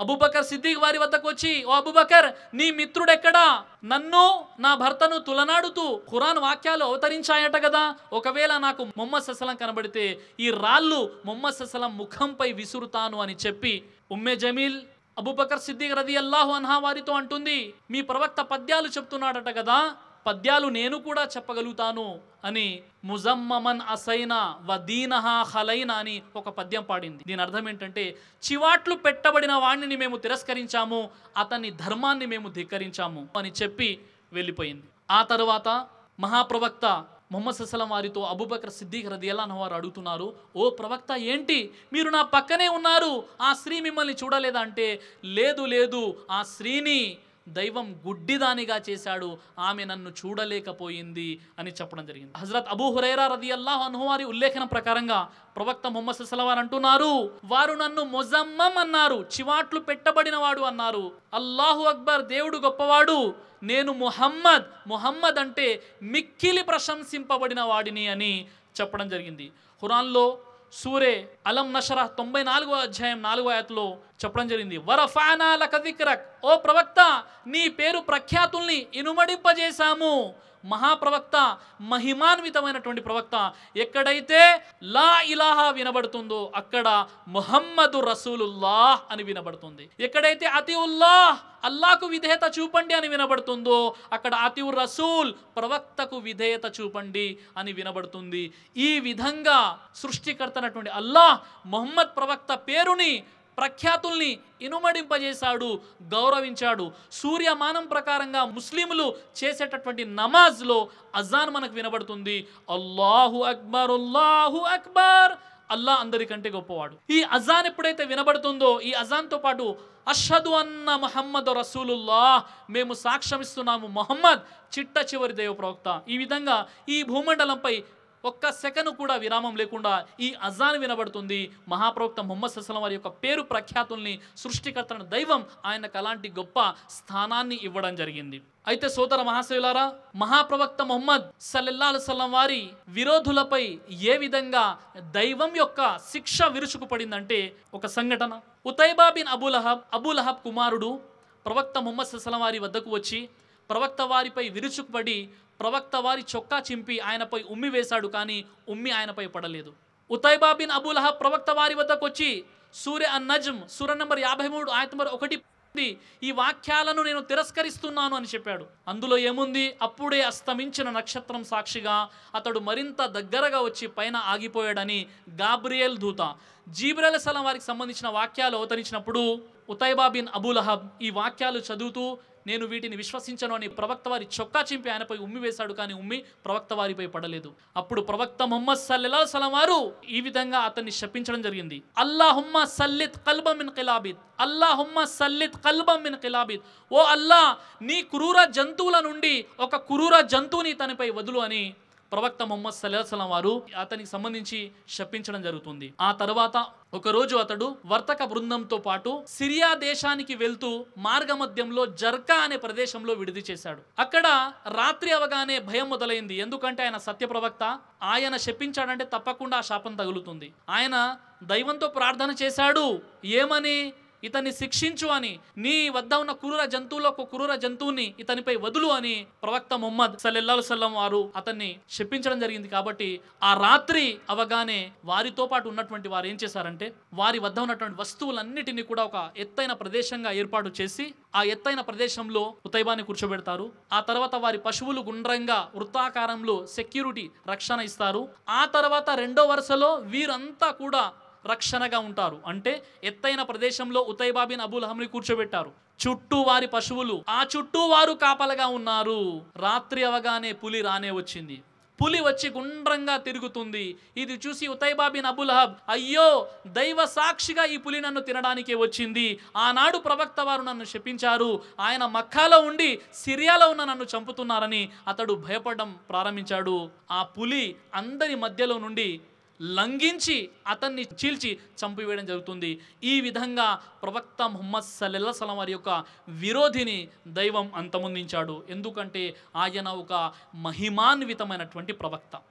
అబూబకర్ సిద్దిక్ వారి వద్దకు వచ్చి ఓ అబూబకర్ నీ మిత్రుడు ఎక్కడా నన్ను నా భర్తను తులనాడుతూ ఖురాన్ వాక్యాలు అవతరించాయట కదా ఒకవేళ నాకు మొహమ్మద్ ససలం కనబడితే ఈ రాళ్ళు మొహమ్మద్ ససలం ముఖంపై విసురుతాను అని చెప్పి ఉమ్మే జమీల్ అబూబకర్ సిద్దిక్ రది అల్లాహు అన్హా వారితో అంటుంది మీ ప్రవక్త పద్యాలు చెప్తున్నాడట కదా పద్యాలు నేను కూడా చెప్పగలుగుతాను అని ముజమ్మమన్ అసైనా వదీనహా ఖలైనా అని ఒక పద్యం పాడింది దీని అర్థం ఏంటంటే చివాట్లు పెట్టబడిన వాణ్ణిని మేము తిరస్కరించాము అతని ధర్మాన్ని మేము ధిక్కరించాము అని చెప్పి వెళ్ళిపోయింది ఆ తరువాత మహాప్రవక్త మొహమ్మద్ సస్సలం వారితో అబూబకర్ సిద్దిక్ రదియల్లా వారు అడుగుతున్నారు ఓ ప్రవక్త ఏంటి మీరు నా పక్కనే ఉన్నారు ఆ స్త్రీ మిమ్మల్ని చూడలేదా అంటే లేదు లేదు ఆ స్త్రీని దైవం గుడ్డిదానిగా చేశాడు ఆమె నన్ను చూడలేకపోయింది అని చెప్పడం జరిగింది హజరత్ అబూ హురైరా రది అల్లాహ్ అన్హు వారి ఉల్లేఖనం ప్రకారంగా ప్రవక్త మొహమ్మద్ సస్సలం వారు అంటున్నారు వారు నన్ను మొజమ్మం అన్నారు చివాట్లు పెట్టబడిన వాడు అన్నారు అల్లాహు అక్బర్ దేవుడు గొప్పవాడు నేను ముహమ్మద్ ముహమ్మద్ అంటే మిక్కిలి ప్రశంసింపబడిన వాడిని అని చెప్పడం జరిగింది ఖురాన్లో సూరే అలం నషరా తొంభై నాలుగో అధ్యాయం నాలుగో ఆయతలో చెప్పడం జరిగింది వరఫానా లక దిక్రక్ ఓ ప్రవక్త నీ పేరు ప్రఖ్యాతుల్ని ఇనుమడింపజేశాము మహాప్రవక్త మహిమాన్వితమైనటువంటి ప్రవక్త ఎక్కడైతే లా ఇలాహా వినబడుతుందో అక్కడ ముహమ్మదు రసూలుల్లాహ్ అని వినబడుతుంది ఎక్కడైతే అతివుల్లాహ్ అల్లాకు విధేయత చూపండి అని వినబడుతుందో అక్కడ అతివు రసూల్ ప్రవక్తకు విధేయత చూపండి అని వినబడుతుంది ఈ విధంగా సృష్టికర్తనటువంటి అల్లాహ్ మొహమ్మద్ ప్రవక్త పేరుని ప్రఖ్యాతుల్ని ఇనుమడింపజేశాడు గౌరవించాడు సూర్యమానం ప్రకారంగా ముస్లింలు చేసేటటువంటి నమాజ్లో అజాన్ మనకు వినబడుతుంది అల్లాహు అక్బర్ అల్లాహు అక్బర్ అల్లా అందరికంటే గొప్పవాడు ఈ అజాన్ ఎప్పుడైతే వినబడుతుందో ఈ అజాన్తో పాటు అషదు అన్న మహమ్మద్ రసూలుల్లా మేము సాక్ష్యమిస్తున్నాము మొహమ్మద్ చిట్ట చివరి దైవ ప్రవక్త ఈ విధంగా ఈ భూమండలంపై ఒక్క సెకను కూడా విరామం లేకుండా ఈ అజాన్ వినబడుతుంది మహాప్రవక్త ముహమ్మద్ సస్లం వారి యొక్క పేరు ప్రఖ్యాతుల్ని సృష్టికర్తన దైవం ఆయనకు అలాంటి గొప్ప స్థానాన్ని ఇవ్వడం జరిగింది అయితే సోదర మహాశివులారా మహాప్రవక్త మొహమ్మద్ సల్లల్లాహు సల్లం వారి విరోధులపై ఏ విధంగా దైవం యొక్క శిక్ష విరుచుకుపడిందంటే ఒక సంఘటన ఉతైబా బిన్ అబులహబ్ అబులహబ్ కుమారుడు ప్రవక్త ముహమ్మద్ సస్లం వారి వద్దకు వచ్చి ప్రవక్త వారిపై విరుచుకుపడి ప్రవక్త వారి చొక్కా చింపి ఆయనపై ఉమ్మి వేశాడు కానీ ఉమ్మి ఆయనపై పడలేదు ఉతైబా బిన్ అబులహబ్ ప్రవక్త వారి వద్దకు వచ్చి సూర్య అన్ నజ్మ్ సూర్య నంబర్ యాభై మూడు ఆయత నంబర్ ఒకటి ఉంది. ఈ వాక్యాలను నేను తిరస్కరిస్తున్నాను అని చెప్పాడు అందులో ఏముంది అప్పుడే అస్తమించిన నక్షత్రం సాక్షిగా అతడు మరింత దగ్గరగా వచ్చి పైన ఆగిపోయాడని గాబ్రియల్ దూత జీబ్రల్ సలం వారికి సంబంధించిన వాక్యాలు అవతరించినప్పుడు ఉతైబా బిన్ అబులహబ్ ఈ వాక్యాలు చదువుతూ నేను వీటిని విశ్వసించను అని ప్రవక్త వారి చొక్కా చింపి ఆయనపై ఉమ్మి వేశాడు కానీ ఉమ్మి ప్రవక్త వారిపై పడలేదు అప్పుడు ప్రవక్త ముహమ్మద్ సల్లెలా సలం వారు ఈ విధంగా అతన్ని శపించడం జరిగింది అల్లాహుమ్మ సల్లిత్ కల్బం మిన్ కిలాబిద్ అల్లాహుమ్మ సల్లిత్ కల్బం మిన్ కిలాబిద్ ఓ అల్లా నీ క్రూర జంతువుల నుండి ఒక క్రూర జంతువుని తనపై వదులు అని ప్రవక్త ముహమ్మద్ సల్లాహం వారు అతనికి సంబంధించి శపించడం జరుగుతుంది ఆ తర్వాత ఒకరోజు అతడు వర్తక బృందంతో పాటు సిరియా దేశానికి వెళ్తూ మార్గమధ్యంలో జర్కా అనే ప్రదేశంలో విడిది చేశాడు అక్కడ రాత్రి అవగానే భయం మొదలైంది ఎందుకంటే ఆయన సత్య ప్రవక్త ఆయన శపించాడంటే తప్పకుండా ఆ శాపం తగులుతుంది ఆయన దైవంతో ప్రార్థన చేశాడు ఏమని ఇతన్ని శిక్షించు అని నీ వద్ద ఉన్న కురూర జంతువులో ఒక కురూర జంతువుని ఇతనిపై వదులు అని ప్రవక్త ముహమ్మద్ సల్లెల్లాహు సల్లం వారు అతన్ని శపించడం జరిగింది కాబట్టి ఆ రాత్రి అవగానే వారితో పాటు ఉన్నటువంటి వారు ఏం చేశారంటే వారి వద్ద ఉన్నటువంటి వస్తువులన్నిటినీ కూడా ఒక ఎత్తైన ప్రదేశంగా ఏర్పాటు చేసి ఆ ఎత్తైన ప్రదేశంలో ఉతైబాన్ని కూర్చోబెడతారు ఆ తర్వాత వారి పశువులు గుండ్రంగా వృత్తాకారంలో సెక్యూరిటీ రక్షణ ఇస్తారు ఆ తర్వాత రెండో వరుసలో వీరంతా కూడా రక్షణగా ఉంటారు అంటే ఎత్తైన ప్రదేశంలో ఉతైబాబిన్ అబుల్ హమ్ని కూర్చోబెట్టారు చుట్టూ వారి పశువులు ఆ చుట్టూ వారు కాపలగా ఉన్నారు రాత్రి అవగానే పులి రానే వచ్చింది పులి వచ్చి గుండ్రంగా తిరుగుతుంది ఇది చూసి ఉతైబాబిన్ అబులహబ్ అయ్యో దైవ సాక్షిగా ఈ పులి నన్ను తినడానికే వచ్చింది ఆనాడు ప్రవక్త వారు నన్ను శపించారు ఆయన మక్కాలో ఉండి సిరియాలో ఉన్న నన్ను చంపుతున్నారని అతడు భయపడడం ప్రారంభించాడు ఆ పులి అందరి మధ్యలో నుండి లంఘించి అతన్ని చీల్చి చంపివేయడం జరుగుతుంది ఈ విధంగా ప్రవక్త ముహమ్మద్ సల్లెల్లా సలం వారి యొక్క విరోధిని దైవం అంతమొందించాడు ఎందుకంటే ఆయన ఒక మహిమాన్వితమైనటువంటి ప్రవక్త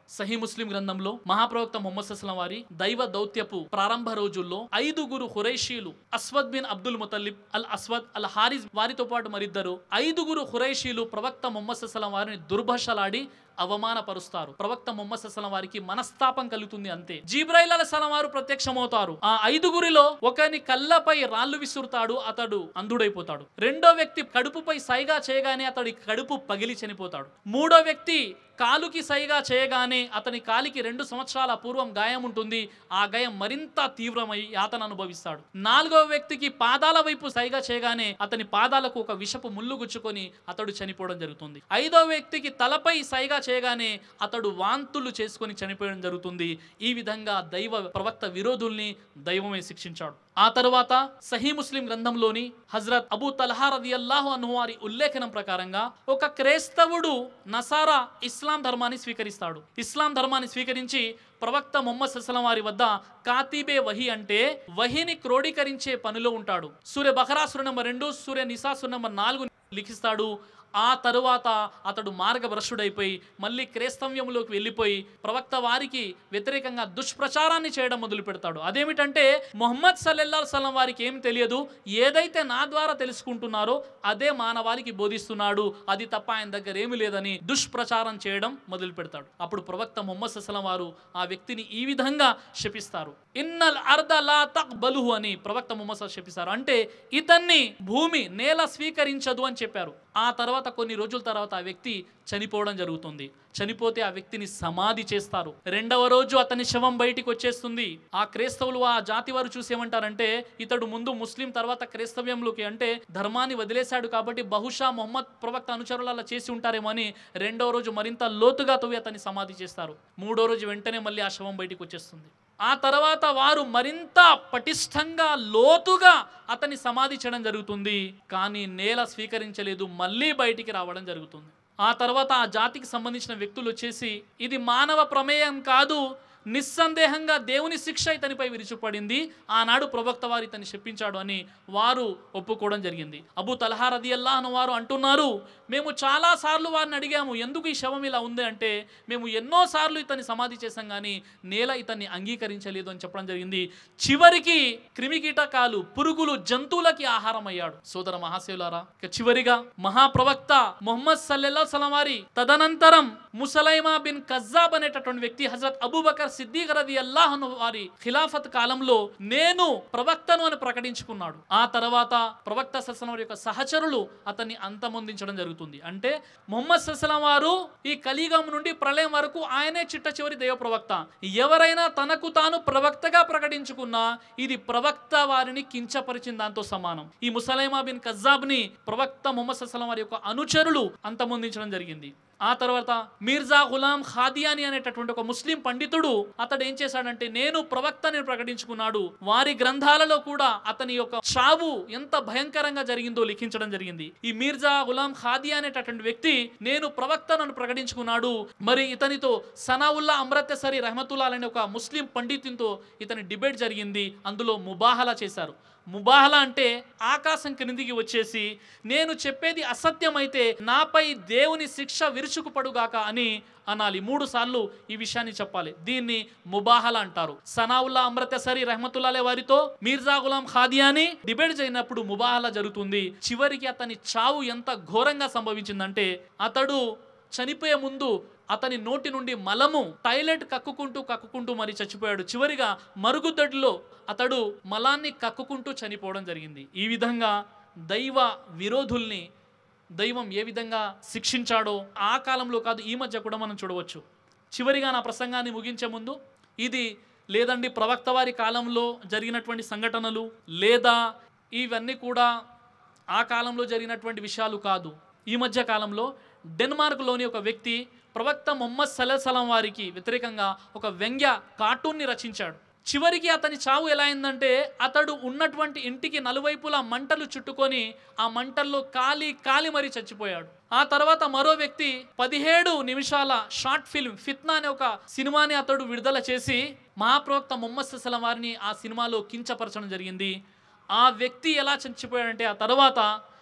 సహీ ముస్లిం గ్రంథంలో మహాప్రవక్త ముహమ్మద్ సస్లం వారి దైవ దౌత్యపు ప్రారంభ రోజుల్లో ఐదుగురు హురైషీలు అస్వద్ బిన్ అబ్దుల్ ముతల్లిబ్ అల్ అస్వద్ అల్ హారిజ్ వారితో పాటు మరిద్దరు ఐదుగురు హురైషీలు ప్రవక్త ముహమ్మద్ సస్లం వారిని దుర్భషలాడి అవమానపరుస్తారు ప్రవక్త ముహమ్మద్ సస్లం వారికి మనస్తాపం కలుగుతుంది అంతే జీబ్రాయిల్ అలసలం వారు ప్రత్యక్షమవుతారు ఆ ఐదుగురిలో ఒకని కళ్ళపై రాళ్లు విసురుతాడు అతడు అంధుడైపోతాడు రెండో వ్యక్తి కడుపుపై సైగా చేయగానే అతడి కడుపు పగిలి చనిపోతాడు మూడో వ్యక్తి కాలుకి సైగా చేయగానే అతని కాలికి రెండు సంవత్సరాల పూర్వం గాయం ఉంటుంది ఆ గాయం మరింత తీవ్రమై యాతన అనుభవిస్తాడు నాలుగో వ్యక్తికి పాదాల వైపు సైగా చేయగానే అతని పాదాలకు ఒక విషపు ముళ్ళు గుచ్చుకొని అతడు చనిపోవడం జరుగుతుంది ఐదో వ్యక్తికి తలపై సైగా చేయగానే అతడు వాంతులు చేసుకొని చనిపోవడం జరుగుతుంది ఈ విధంగా దైవ ప్రవక్త విరోధుల్ని దైవమే శిక్షించాడు ఆ తరువాత సహీ ముస్లిం గ్రంథంలోని హజరత్ అబూ తల్హా రదియల్లాహు అన్హు వారి ఉల్లేఖనం ప్రకారంగా ఒక క్రైస్తవుడు నసారా ఇస్లాం ధర్మాన్ని స్వీకరిస్తాడు ఇస్లాం ధర్మాన్ని స్వీకరించి ప్రవక్త ముహమ్మద్ సల్లం వారి వద్ద కాతీబే వహి అంటే వహిని క్రోడీకరించే పనిలో ఉంటాడు సూర్య బహరా సూర్య నెంబర్ రెండు సూర్య నిసా సూర్య నెంబర్ నాలుగు లిఖిస్తాడు ఆ తరువాత అతడు మార్గభ్రష్టుడైపోయి మళ్ళీ క్రైస్తవ్యంలోకి వెళ్ళిపోయి ప్రవక్త వారికి వ్యతిరేకంగా దుష్ప్రచారాన్ని చేయడం మొదలు పెడతాడు అదేమిటంటే మొహమ్మద్ సల్లెల్లా సలం వారికి ఏం తెలియదు ఏదైతే నా ద్వారా తెలుసుకుంటున్నారో అదే మానవాళికి బోధిస్తున్నాడు అది తప్ప ఆయన దగ్గర ఏమీ లేదని దుష్ప్రచారం చేయడం మొదలు పెడతాడు అప్పుడు ప్రవక్త మొహమ్మద్ సల్లం వారు ఆ వ్యక్తిని ఈ విధంగా శపిస్తారు ఇన్నల్ అర్ధ లా తక్బలుహు అని ప్రవక్త ముహమ్మద్ శపిస్తారు అంటే ఇతన్ని భూమి నేల స్వీకరించదు అని చెప్పారు ఆ తర్వాత కొన్ని రోజుల తర్వాత ఆ వ్యక్తి చనిపోవడం జరుగుతుంది చనిపోతే ఆ వ్యక్తిని సమాధి చేస్తారు రెండవ రోజు అతని శవం బయటికి వచ్చేస్తుంది ఆ క్రైస్తవులు ఆ జాతి వారు చూసి ఏమంటారంటే ఇతడు ముందు ముస్లిం తర్వాత క్రైస్తవ్యంలోకి అంటే ధర్మాన్ని వదిలేశాడు కాబట్టి బహుశా మొహమ్మద్ ప్రవక్త అనుచరులు అలా చేసి ఉంటారేమో అని రెండవ రోజు మరింత లోతుగా తవ్వి అతన్ని సమాధి చేస్తారు మూడో రోజు వెంటనే మళ్ళీ ఆ శవం బయటికి వచ్చేస్తుంది ఆ తర్వాత వారు మరింత పటిష్టంగా లోతుగా అతన్ని సమాధి చేయడం జరుగుతుంది కానీ నేల స్వీకరించలేదు మళ్ళీ బయటికి రావడం జరుగుతుంది ఆ తర్వాత ఆ జాతికి సంబంధించిన వ్యక్తులు వచ్చేసి ఇది మానవ ప్రమేయం కాదు నిస్సందేహంగా దేవుని శిక్ష ఇతనిపై విరుచుపడింది ఆనాడు ప్రవక్త వారు ఇతన్ని చెప్పించాడు అని వారు ఒప్పుకోవడం జరిగింది అబూ తలహా రదియల్లా అని వారు అంటున్నారు మేము చాలా సార్లు వారిని అడిగాము ఎందుకు ఈ శవం ఇలా ఉంది అంటే మేము ఎన్నో సార్లు ఇతన్ని సమాధి చేశాం కానీ నేల ఇతన్ని అంగీకరించలేదు అని చెప్పడం జరిగింది చివరికి క్రిమికీటకాలు పురుగులు జంతువులకి ఆహారం అయ్యాడు సోదర మహాశివులారా ఇక చివరిగా మహాప్రవక్త మొహమ్మద్ సల్లెల్లా సలం వారి తదనంతరం ముసలైమా బిన్ కజ్జాబ్ అనేటటువంటి వ్యక్తి హజరత్ అబూబకర్ సిద్దిక్ రది అల్లాహ్ వారి ఖిలాఫత్ కాలంలో నేను ప్రవక్తను అని ప్రకటించుకున్నాడు ఆ తర్వాత ప్రవక్త సస్లం వారి యొక్క సహచరులు అతన్ని అంతమొందించడం జరుగుతుంది అంటే మొహమ్మద్ సస్లం వారు ఈ కలియుగం నుండి ప్రళయం వరకు ఆయనే చిట్ట చివరి దైవ ప్రవక్త ఎవరైనా తనకు తాను ప్రవక్తగా ప్రకటించుకున్నా ఇది ప్రవక్త వారిని కించపరిచిన దాంతో సమానం ఈ ముసలైమా బిన్ కజ్జాబ్ని ప్రవక్త మొహమ్మద్ సస్లం వారి యొక్క అనుచరులు అంతమొందించడం జరిగింది ఆ తర్వాత మీర్జా గులాం ఖాదియాని అనేటటువంటి ఒక ముస్లిం పండితుడు అతడు ఏం చేశాడంటే నేను ప్రవక్తని ప్రకటించుకున్నాడు వారి గ్రంథాలలో కూడా అతని యొక్క చావు ఎంత భయంకరంగా జరిగిందో లిఖించడం జరిగింది ఈ మీర్జా గులాం ఖాదియా అనేటటువంటి వ్యక్తి నేను ప్రవక్తను ప్రకటించుకున్నాడు మరి ఇతనితో సనావుల్లా అమృతసరి రహమతుల్లా అనే ఒక ముస్లిం పండితునితో ఇతని డిబేట్ జరిగింది అందులో ముబాహలా చేశారు ముబాహల అంటే ఆకాశం క్రిందికి వచ్చేసి నేను చెప్పేది అసత్యమైతే నాపై దేవుని శిక్ష విరుచుకుపడుగాక అని అనాలి మూడు సార్లు ఈ విషయాన్ని చెప్పాలి దీన్ని ముబాహల అంటారు సనావుల్లా అమృతసరి రహమతుల్లాలే వారితో మీర్జా గులాం ఖాదియాని డిబేట్ జరిగినప్పుడు ముబాహల జరుగుతుంది చివరికి అతని చావు ఎంత ఘోరంగా సంభవించిందంటే అతడు చనిపోయే ముందు అతని నోటి నుండి మలము టాయిలెట్ కక్కుకుంటూ కక్కుకుంటూ మరి చచ్చిపోయాడు చివరిగా మరుగుదొడ్లో అతడు మలాన్ని కక్కుకుంటూ చనిపోవడం జరిగింది ఈ విధంగా దైవ విరోధుల్ని దైవం ఏ విధంగా శిక్షించాడో ఆ కాలంలో కాదు ఈ మధ్య కూడా మనం చూడవచ్చు చివరిగా నా ప్రసంగాన్ని ముగించే ముందు ఇది లేదండి ప్రవక్త వారి కాలంలో జరిగినటువంటి సంఘటనలు లేదా ఇవన్నీ కూడా ఆ కాలంలో జరిగినటువంటి విషయాలు కాదు ఈ మధ్య కాలంలో డెన్మార్క్లోని ఒక వ్యక్తి ప్రవక్త మొహమ్మద్ సలం వారికి వ్యతిరేకంగా ఒక వ్యంగ్య కార్టూన్ని రచించాడు చివరికి అతని చావు ఎలా అయిందంటే అతడు ఉన్నటువంటి ఇంటికి నలువైపులా మంటలు చుట్టుకొని ఆ మంటల్లో కాలి కాలి మరీ చచ్చిపోయాడు ఆ తర్వాత మరో వ్యక్తి పదిహేడు నిమిషాల షార్ట్ ఫిల్మ్ ఫిత్నా అనే ఒక సినిమాని అతడు విడుదల చేసి మహాప్రవక్త మొహమ్మద్ సలం వారిని ఆ సినిమాలో కించపరచడం జరిగింది ఆ వ్యక్తి ఎలా చచ్చిపోయాడంటే ఆ తర్వాత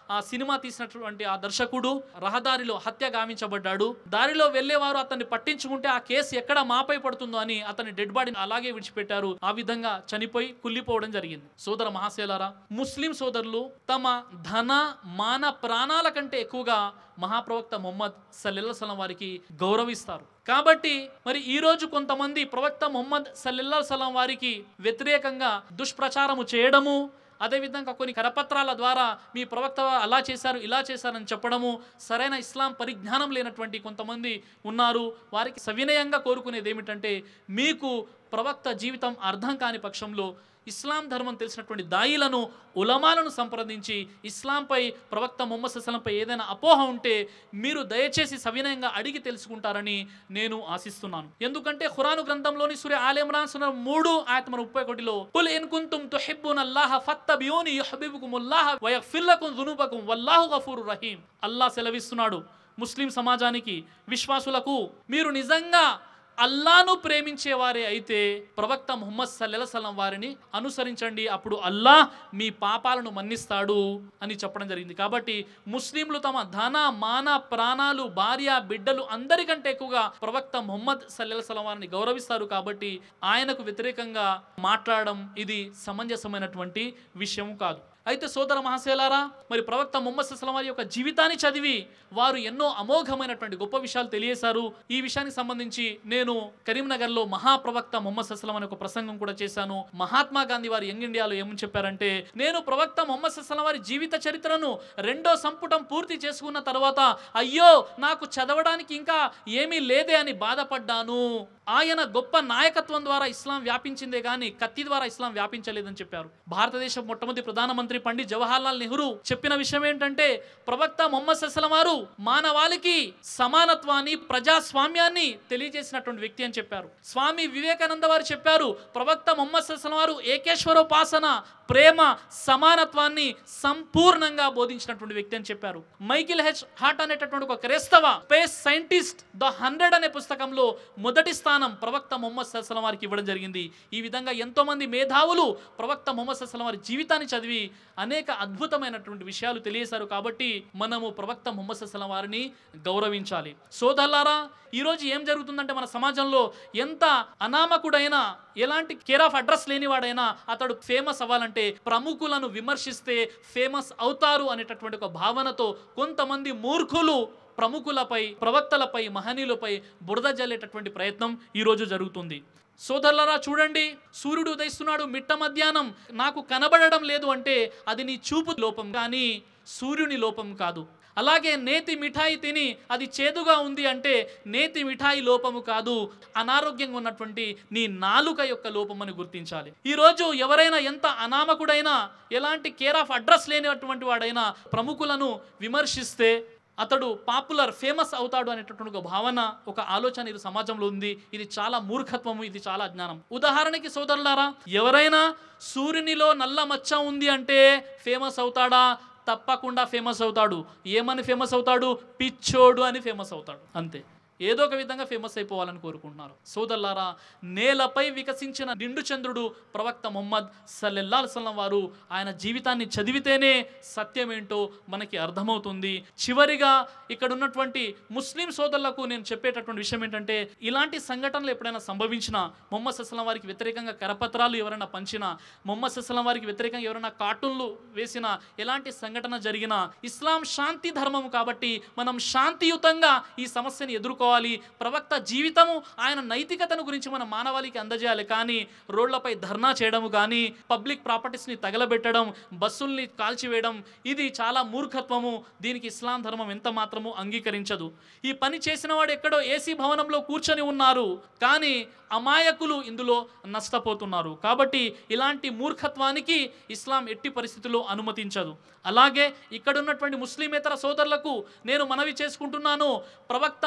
ఆ సినిమా తీసినటువంటి ఆ దర్శకుడు రహదారిలో హత్య గావించబడ్డాడు దారిలో వెళ్లేవారు అతన్ని పట్టించుకుంటే ఆ కేసు ఎక్కడ మాపై పడుతుందో అని అతని డెడ్ బాడీని అలాగే విడిచిపెట్టారు ఆ విధంగా చనిపోయి కుళ్ళిపోవడం జరిగింది సోదర మహాశేలారా ముస్లిం సోదరులు తమ ధన మాన ప్రాణాల కంటే ఎక్కువగా మహాప్రవక్త మొహమ్మద్ సల్లెల్లా సలం వారికి గౌరవిస్తారు కాబట్టి మరి ఈ రోజు కొంతమంది ప్రవక్త మొహమ్మద్ సల్లెల్లా సలం వారికి వ్యతిరేకంగా దుష్ప్రచారము చేయడము అదేవిధంగా కొన్ని కరపత్రాల ద్వారా మీ ప్రవక్త అలా చేశారు ఇలా చేశారని చెప్పడము సరైన ఇస్లాం పరిజ్ఞానం లేనటువంటి కొంతమంది ఉన్నారు వారికి సవినయంగా కోరుకునేది ఏమిటంటే మీకు ప్రవక్త జీవితం అర్థం కాని పక్షంలో ఇస్లాం ధర్మం తెలిసినటువంటి దాయిలను ఉలమాలను సంప్రదించి ఇస్లాంపై ప్రవక్త ముహమ్మద్ సల్లంపై ఏదైనా అపోహ ఉంటే మీరు దయచేసి సవినయంగా అడిగి తెలుసుకుంటారని నేను ఆశిస్తున్నాను ఎందుకంటే ఖురాను గ్రంథంలోని సూర్య ఆలిమ్రాన్ సున మూడు ఆయత మన ముప్పై ఒకటిలో కుల్ ఇన్ కుంతుం తుహిబ్బున అల్లాహ ఫత్తబియూని యుహబ్బిబుకుముల్లాహ వయగ్ఫిర్ లకుం దునూబకుం వల్లాహు గఫూరుర్ రహీం అల్లాహ్ సెలవిస్తున్నాడు ముస్లిం సమాజానికి విశ్వాసులకు మీరు నిజంగా అల్లాను ప్రేమించేవారే అయితే ప్రవక్త ముహమ్మద్ సల్లెల సలం వారిని అనుసరించండి అప్పుడు అల్లాహ్ మీ పాపాలను మన్నిస్తాడు అని చెప్పడం జరిగింది కాబట్టి ముస్లింలు తమ ధన మాన ప్రాణాలు భార్య బిడ్డలు అందరికంటే ఎక్కువగా ప్రవక్త ముహమ్మద్ సల్లెల సలం వారిని గౌరవిస్తారు కాబట్టి ఆయనకు వ్యతిరేకంగా మాట్లాడడం ఇది సమంజసమైనటువంటి విషయం కాదు అయితే సోదర మహాశేలారా మరి ప్రవక్త ముహమ్మద్ సల్లం వారి యొక్క జీవితాన్ని చదివి వారు ఎన్నో అమోఘమైనటువంటి గొప్ప విషయాలు తెలియజేశారు ఈ విషయానికి సంబంధించి నేను కరీంనగర్లో మహాప్రవక్త ముహమ్మద్ సస్లం అనే ఒక ప్రసంగం కూడా చేశాను మహాత్మా గాంధీ వారు యంగ్ ఇండియాలో ఏమని చెప్పారంటే నేను ప్రవక్త ముహమ్మద్ సస్లం వారి జీవిత చరిత్రను రెండో సంపుటం పూర్తి చేసుకున్న తర్వాత అయ్యో నాకు చదవడానికి ఇంకా ఏమీ లేదే అని బాధపడ్డాను ఆయన గొప్ప నాయకత్వం ద్వారా ఇస్లాం వ్యాపించిందే కానీ కత్తి ద్వారా ఇస్లాం వ్యాపించలేదని చెప్పారు భారతదేశం మొట్టమొదటి ప్రధానమంత్రి పండిత్ జవహర్లాల్ నెహ్రూ చెప్పిన విషయం ఏంటంటే ప్రవక్త మొహమ్మద్ సస్లం వారు మానవాళికి సమానత్వాన్ని ప్రజాస్వామ్యాన్ని తెలియజేసినటువంటి వ్యక్తి అని చెప్పారు స్వామి వివేకానంద వారు చెప్పారు ప్రవక్త మొహమ్మద్ సస్లం వారు ఏకేశ్వరోపాసన ప్రేమ సమానత్వాన్ని సంపూర్ణంగా బోధించినటువంటి వ్యక్తి అని చెప్పారు మైకిల్ హెచ్ హార్ట్ అనేటటువంటి ఒక క్రైస్తవ స్పేస్ సైంటిస్ట్ ద హండ్రెడ్ అనే పుస్తకంలో మొదటి స్థానం ప్రవక్త మొహమ్మద్ సల్లం వారికి ఇవ్వడం జరిగింది ఈ విధంగా ఎంతో మంది మేధావులు ప్రవక్త మొహమ్మద్ సల్లం వారి జీవితాన్ని చదివి అనేక అద్భుతమైనటువంటి విషయాలు తెలియజేశారు కాబట్టి మనము ప్రవక్త మొహమ్మద్ సల్లం వారిని గౌరవించాలి సోదరులారా ఈరోజు ఏం జరుగుతుందంటే మన సమాజంలో ఎంత అనామకుడైన ఎలాంటి కేర్ ఆఫ్ అడ్రస్ లేనివాడైనా అతడు ఫేమస్ అవ్వాలంటే ప్రముఖులను విమర్శిస్తే ఫేమస్ అవుతారు అనేటటువంటి ఒక భావనతో కొంతమంది మూర్ఖులు ప్రముఖులపై ప్రవక్తలపై మహనీయులపై బురద జల్లేటటువంటి ప్రయత్నం ఈరోజు జరుగుతుంది సోదరులరా చూడండి సూర్యుడు ఉదయిస్తున్నాడు మిట్ట మధ్యాహ్నం నాకు కనబడడం లేదు అంటే అది నీ చూపు లోపం కానీ సూర్యుని లోపం కాదు అలాగే నేతి మిఠాయి తిని అది చేదుగా ఉంది అంటే నేతి మిఠాయి లోపము కాదు అనారోగ్యంగా ఉన్నటువంటి నీ నాలుక యొక్క లోపం అని గుర్తించాలి ఈరోజు ఎవరైనా ఎంత అనామకుడైనా ఎలాంటి కేర్ ఆఫ్ అడ్రస్ లేనటువంటి వాడైనా ప్రముఖులను విమర్శిస్తే అతడు పాపులర్ ఫేమస్ అవుతాడు అనేటటువంటి ఒక భావన ఒక ఆలోచన ఇది సమాజంలో ఉంది ఇది చాలా మూర్ఖత్వము ఇది చాలా అజ్ఞానం ఉదాహరణకి సోదరులారా ఎవరైనా సూర్యునిలో నల్ల మచ్చ ఉంది అంటే ఫేమస్ అవుతాడా తప్పకుండా ఫేమస్ అవుతాడు ఏమని ఫేమస్ అవుతాడు పిచ్చోడు అని ఫేమస్ అవుతాడు అంతే ఏదో ఒక విధంగా ఫేమస్ అయిపోవాలని కోరుకుంటున్నారు సోదరులారా నేలపై వికసించిన నిండు చంద్రుడు ప్రవక్త మొహమ్మద్ సల్లెల్లా సల్లం వారు ఆయన జీవితాన్ని చదివితేనే సత్యం ఏంటో మనకి అర్థమవుతుంది చివరిగా ఇక్కడ ఉన్నటువంటి ముస్లిం సోదరులకు నేను చెప్పేటటువంటి విషయం ఏంటంటే ఇలాంటి సంఘటనలు ఎప్పుడైనా సంభవించినా మొహమ్మద్ సస్లం వారికి వ్యతిరేకంగా కరపత్రాలు ఎవరైనా పంచినా మొహమ్మద్ సస్లం వారికి వ్యతిరేకంగా ఎవరైనా కార్టూన్లు వేసినా ఎలాంటి సంఘటన జరిగినా ఇస్లాం శాంతి ధర్మము కాబట్టి మనం శాంతియుతంగా ఈ సమస్యని ఎదుర్కోవాలి ప్రవక్త జీవితము ఆయన నైతికతను గురించి మన మానవాళికి అందజేయాలి కానీ రోడ్లపై ధర్నా చేయడము కానీ పబ్లిక్ ప్రాపర్టీస్ని తగలబెట్టడం బస్సుల్ని కాల్చివేయడం ఇది చాలా మూర్ఖత్వము దీనికి ఇస్లాం ధర్మం ఎంత మాత్రము అంగీకరించదు ఈ పని చేసిన వాడు ఎక్కడో ఏసీ భవనంలో కూర్చొని ఉన్నారు కానీ అమాయకులు ఇందులో నష్టపోతున్నారు కాబట్టి ఇలాంటి మూర్ఖత్వానికి ఇస్లాం ఎట్టి పరిస్థితుల్లో అనుమతించదు అలాగే ఇక్కడ ఉన్నటువంటి ముస్లిమేతర సోదరులకు నేను మనవి చేసుకుంటున్నాను ప్రవక్త మొహమ్మద్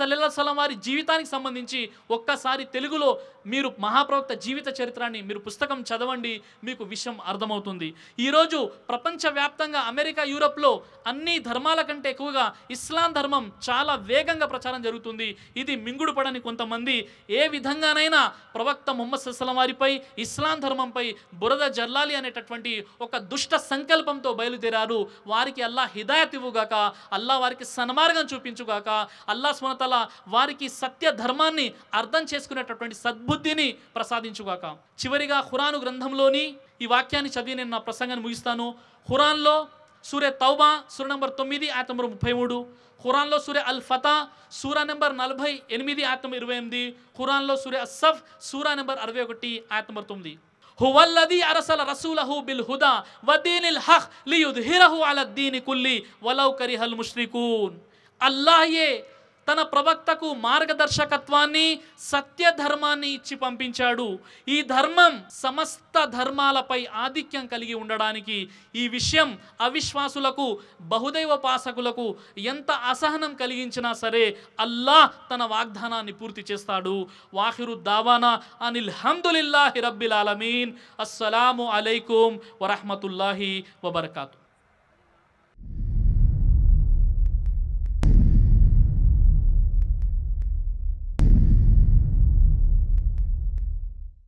సల్లెల్లా సలం వారి జీవితానికి సంబంధించి ఒక్కసారి తెలుగులో మీరు మహాప్రవక్త జీవిత చరిత్రాన్ని మీరు పుస్తకం చదవండి మీకు విషయం అర్థమవుతుంది ఈరోజు ప్రపంచవ్యాప్తంగా అమెరికా యూరప్లో అన్ని ధర్మాల కంటే ఎక్కువగా ఇస్లాం ధర్మం చాలా వేగంగా ప్రచారం జరుగుతుంది ఇది మింగుడు పడని కొంతమంది ఏ విధంగానైనా ప్రవక్త ముహమ్మద్ సల్లం వారిపై ఇస్లాం ధర్మంపై బురద జల్లాలి అనేటటువంటి ఒక దుష్ట సంకల్పంతో బయలుదేరారు వారికి అల్లా హిదాయత్ ఇవ్వుగాక అల్లా వారికి సన్మార్గం చూపించుగాక అల్లా స్మనతల వారికి సత్య ధర్మాన్ని అర్థం చేసుకునేటటువంటి సద్బుద్ధిని ప్రసాదించుగాక చివరిగా ఖురాను గ్రంథంలోని ఈ వాక్యాన్ని చదివి నేను నా ప్రసంగాన్ని ముగిస్తాను ఖురాన్లో సూర్య తౌబా సూర నెంబర్ తొమ్మిది ఆయత నెంబర్ ముప్పై మూడు ఖురాన్లో సూర్య అల్ ఫతా సూరా నెంబర్ నలభై ఎనిమిది ఆయత నెంబర్ ఇరవై ఎనిమిది ఖురాన్లో సూర్య అస్సఫ్ సూరా నెంబర్ అరవై ఒకటి ఆయత నెంబర్ తొమ్మిది హువల్లది అరసల రసూలహు బిల్ హుదా వదీనిల్ హక్ లియుద్హిరహు అల దీని కుల్లి వలౌ కరిహల్ ముష్రికూన్ అల్లాహయే తన ప్రవక్తకు మార్గదర్శకత్వాన్ని సత్య ధర్మాన్ని ఇచ్చి పంపించాడు ఈ ధర్మం సమస్త ధర్మాలపై ఆధిక్యం కలిగి ఉండడానికి ఈ విషయం అవిశ్వాసులకు బహుదైవోపాసకులకు ఎంత అసహనం కలిగించినా సరే అల్లాహ్ తన వాగ్దానాన్ని పూర్తి చేస్తాడు వాహిరు దావానా అనిల్ హమ్దులిల్లాహి రబ్బిల్ ఆలమీన్ అస్సలాము అలైకుం వరహమతుల్లాహి వబర్కాతు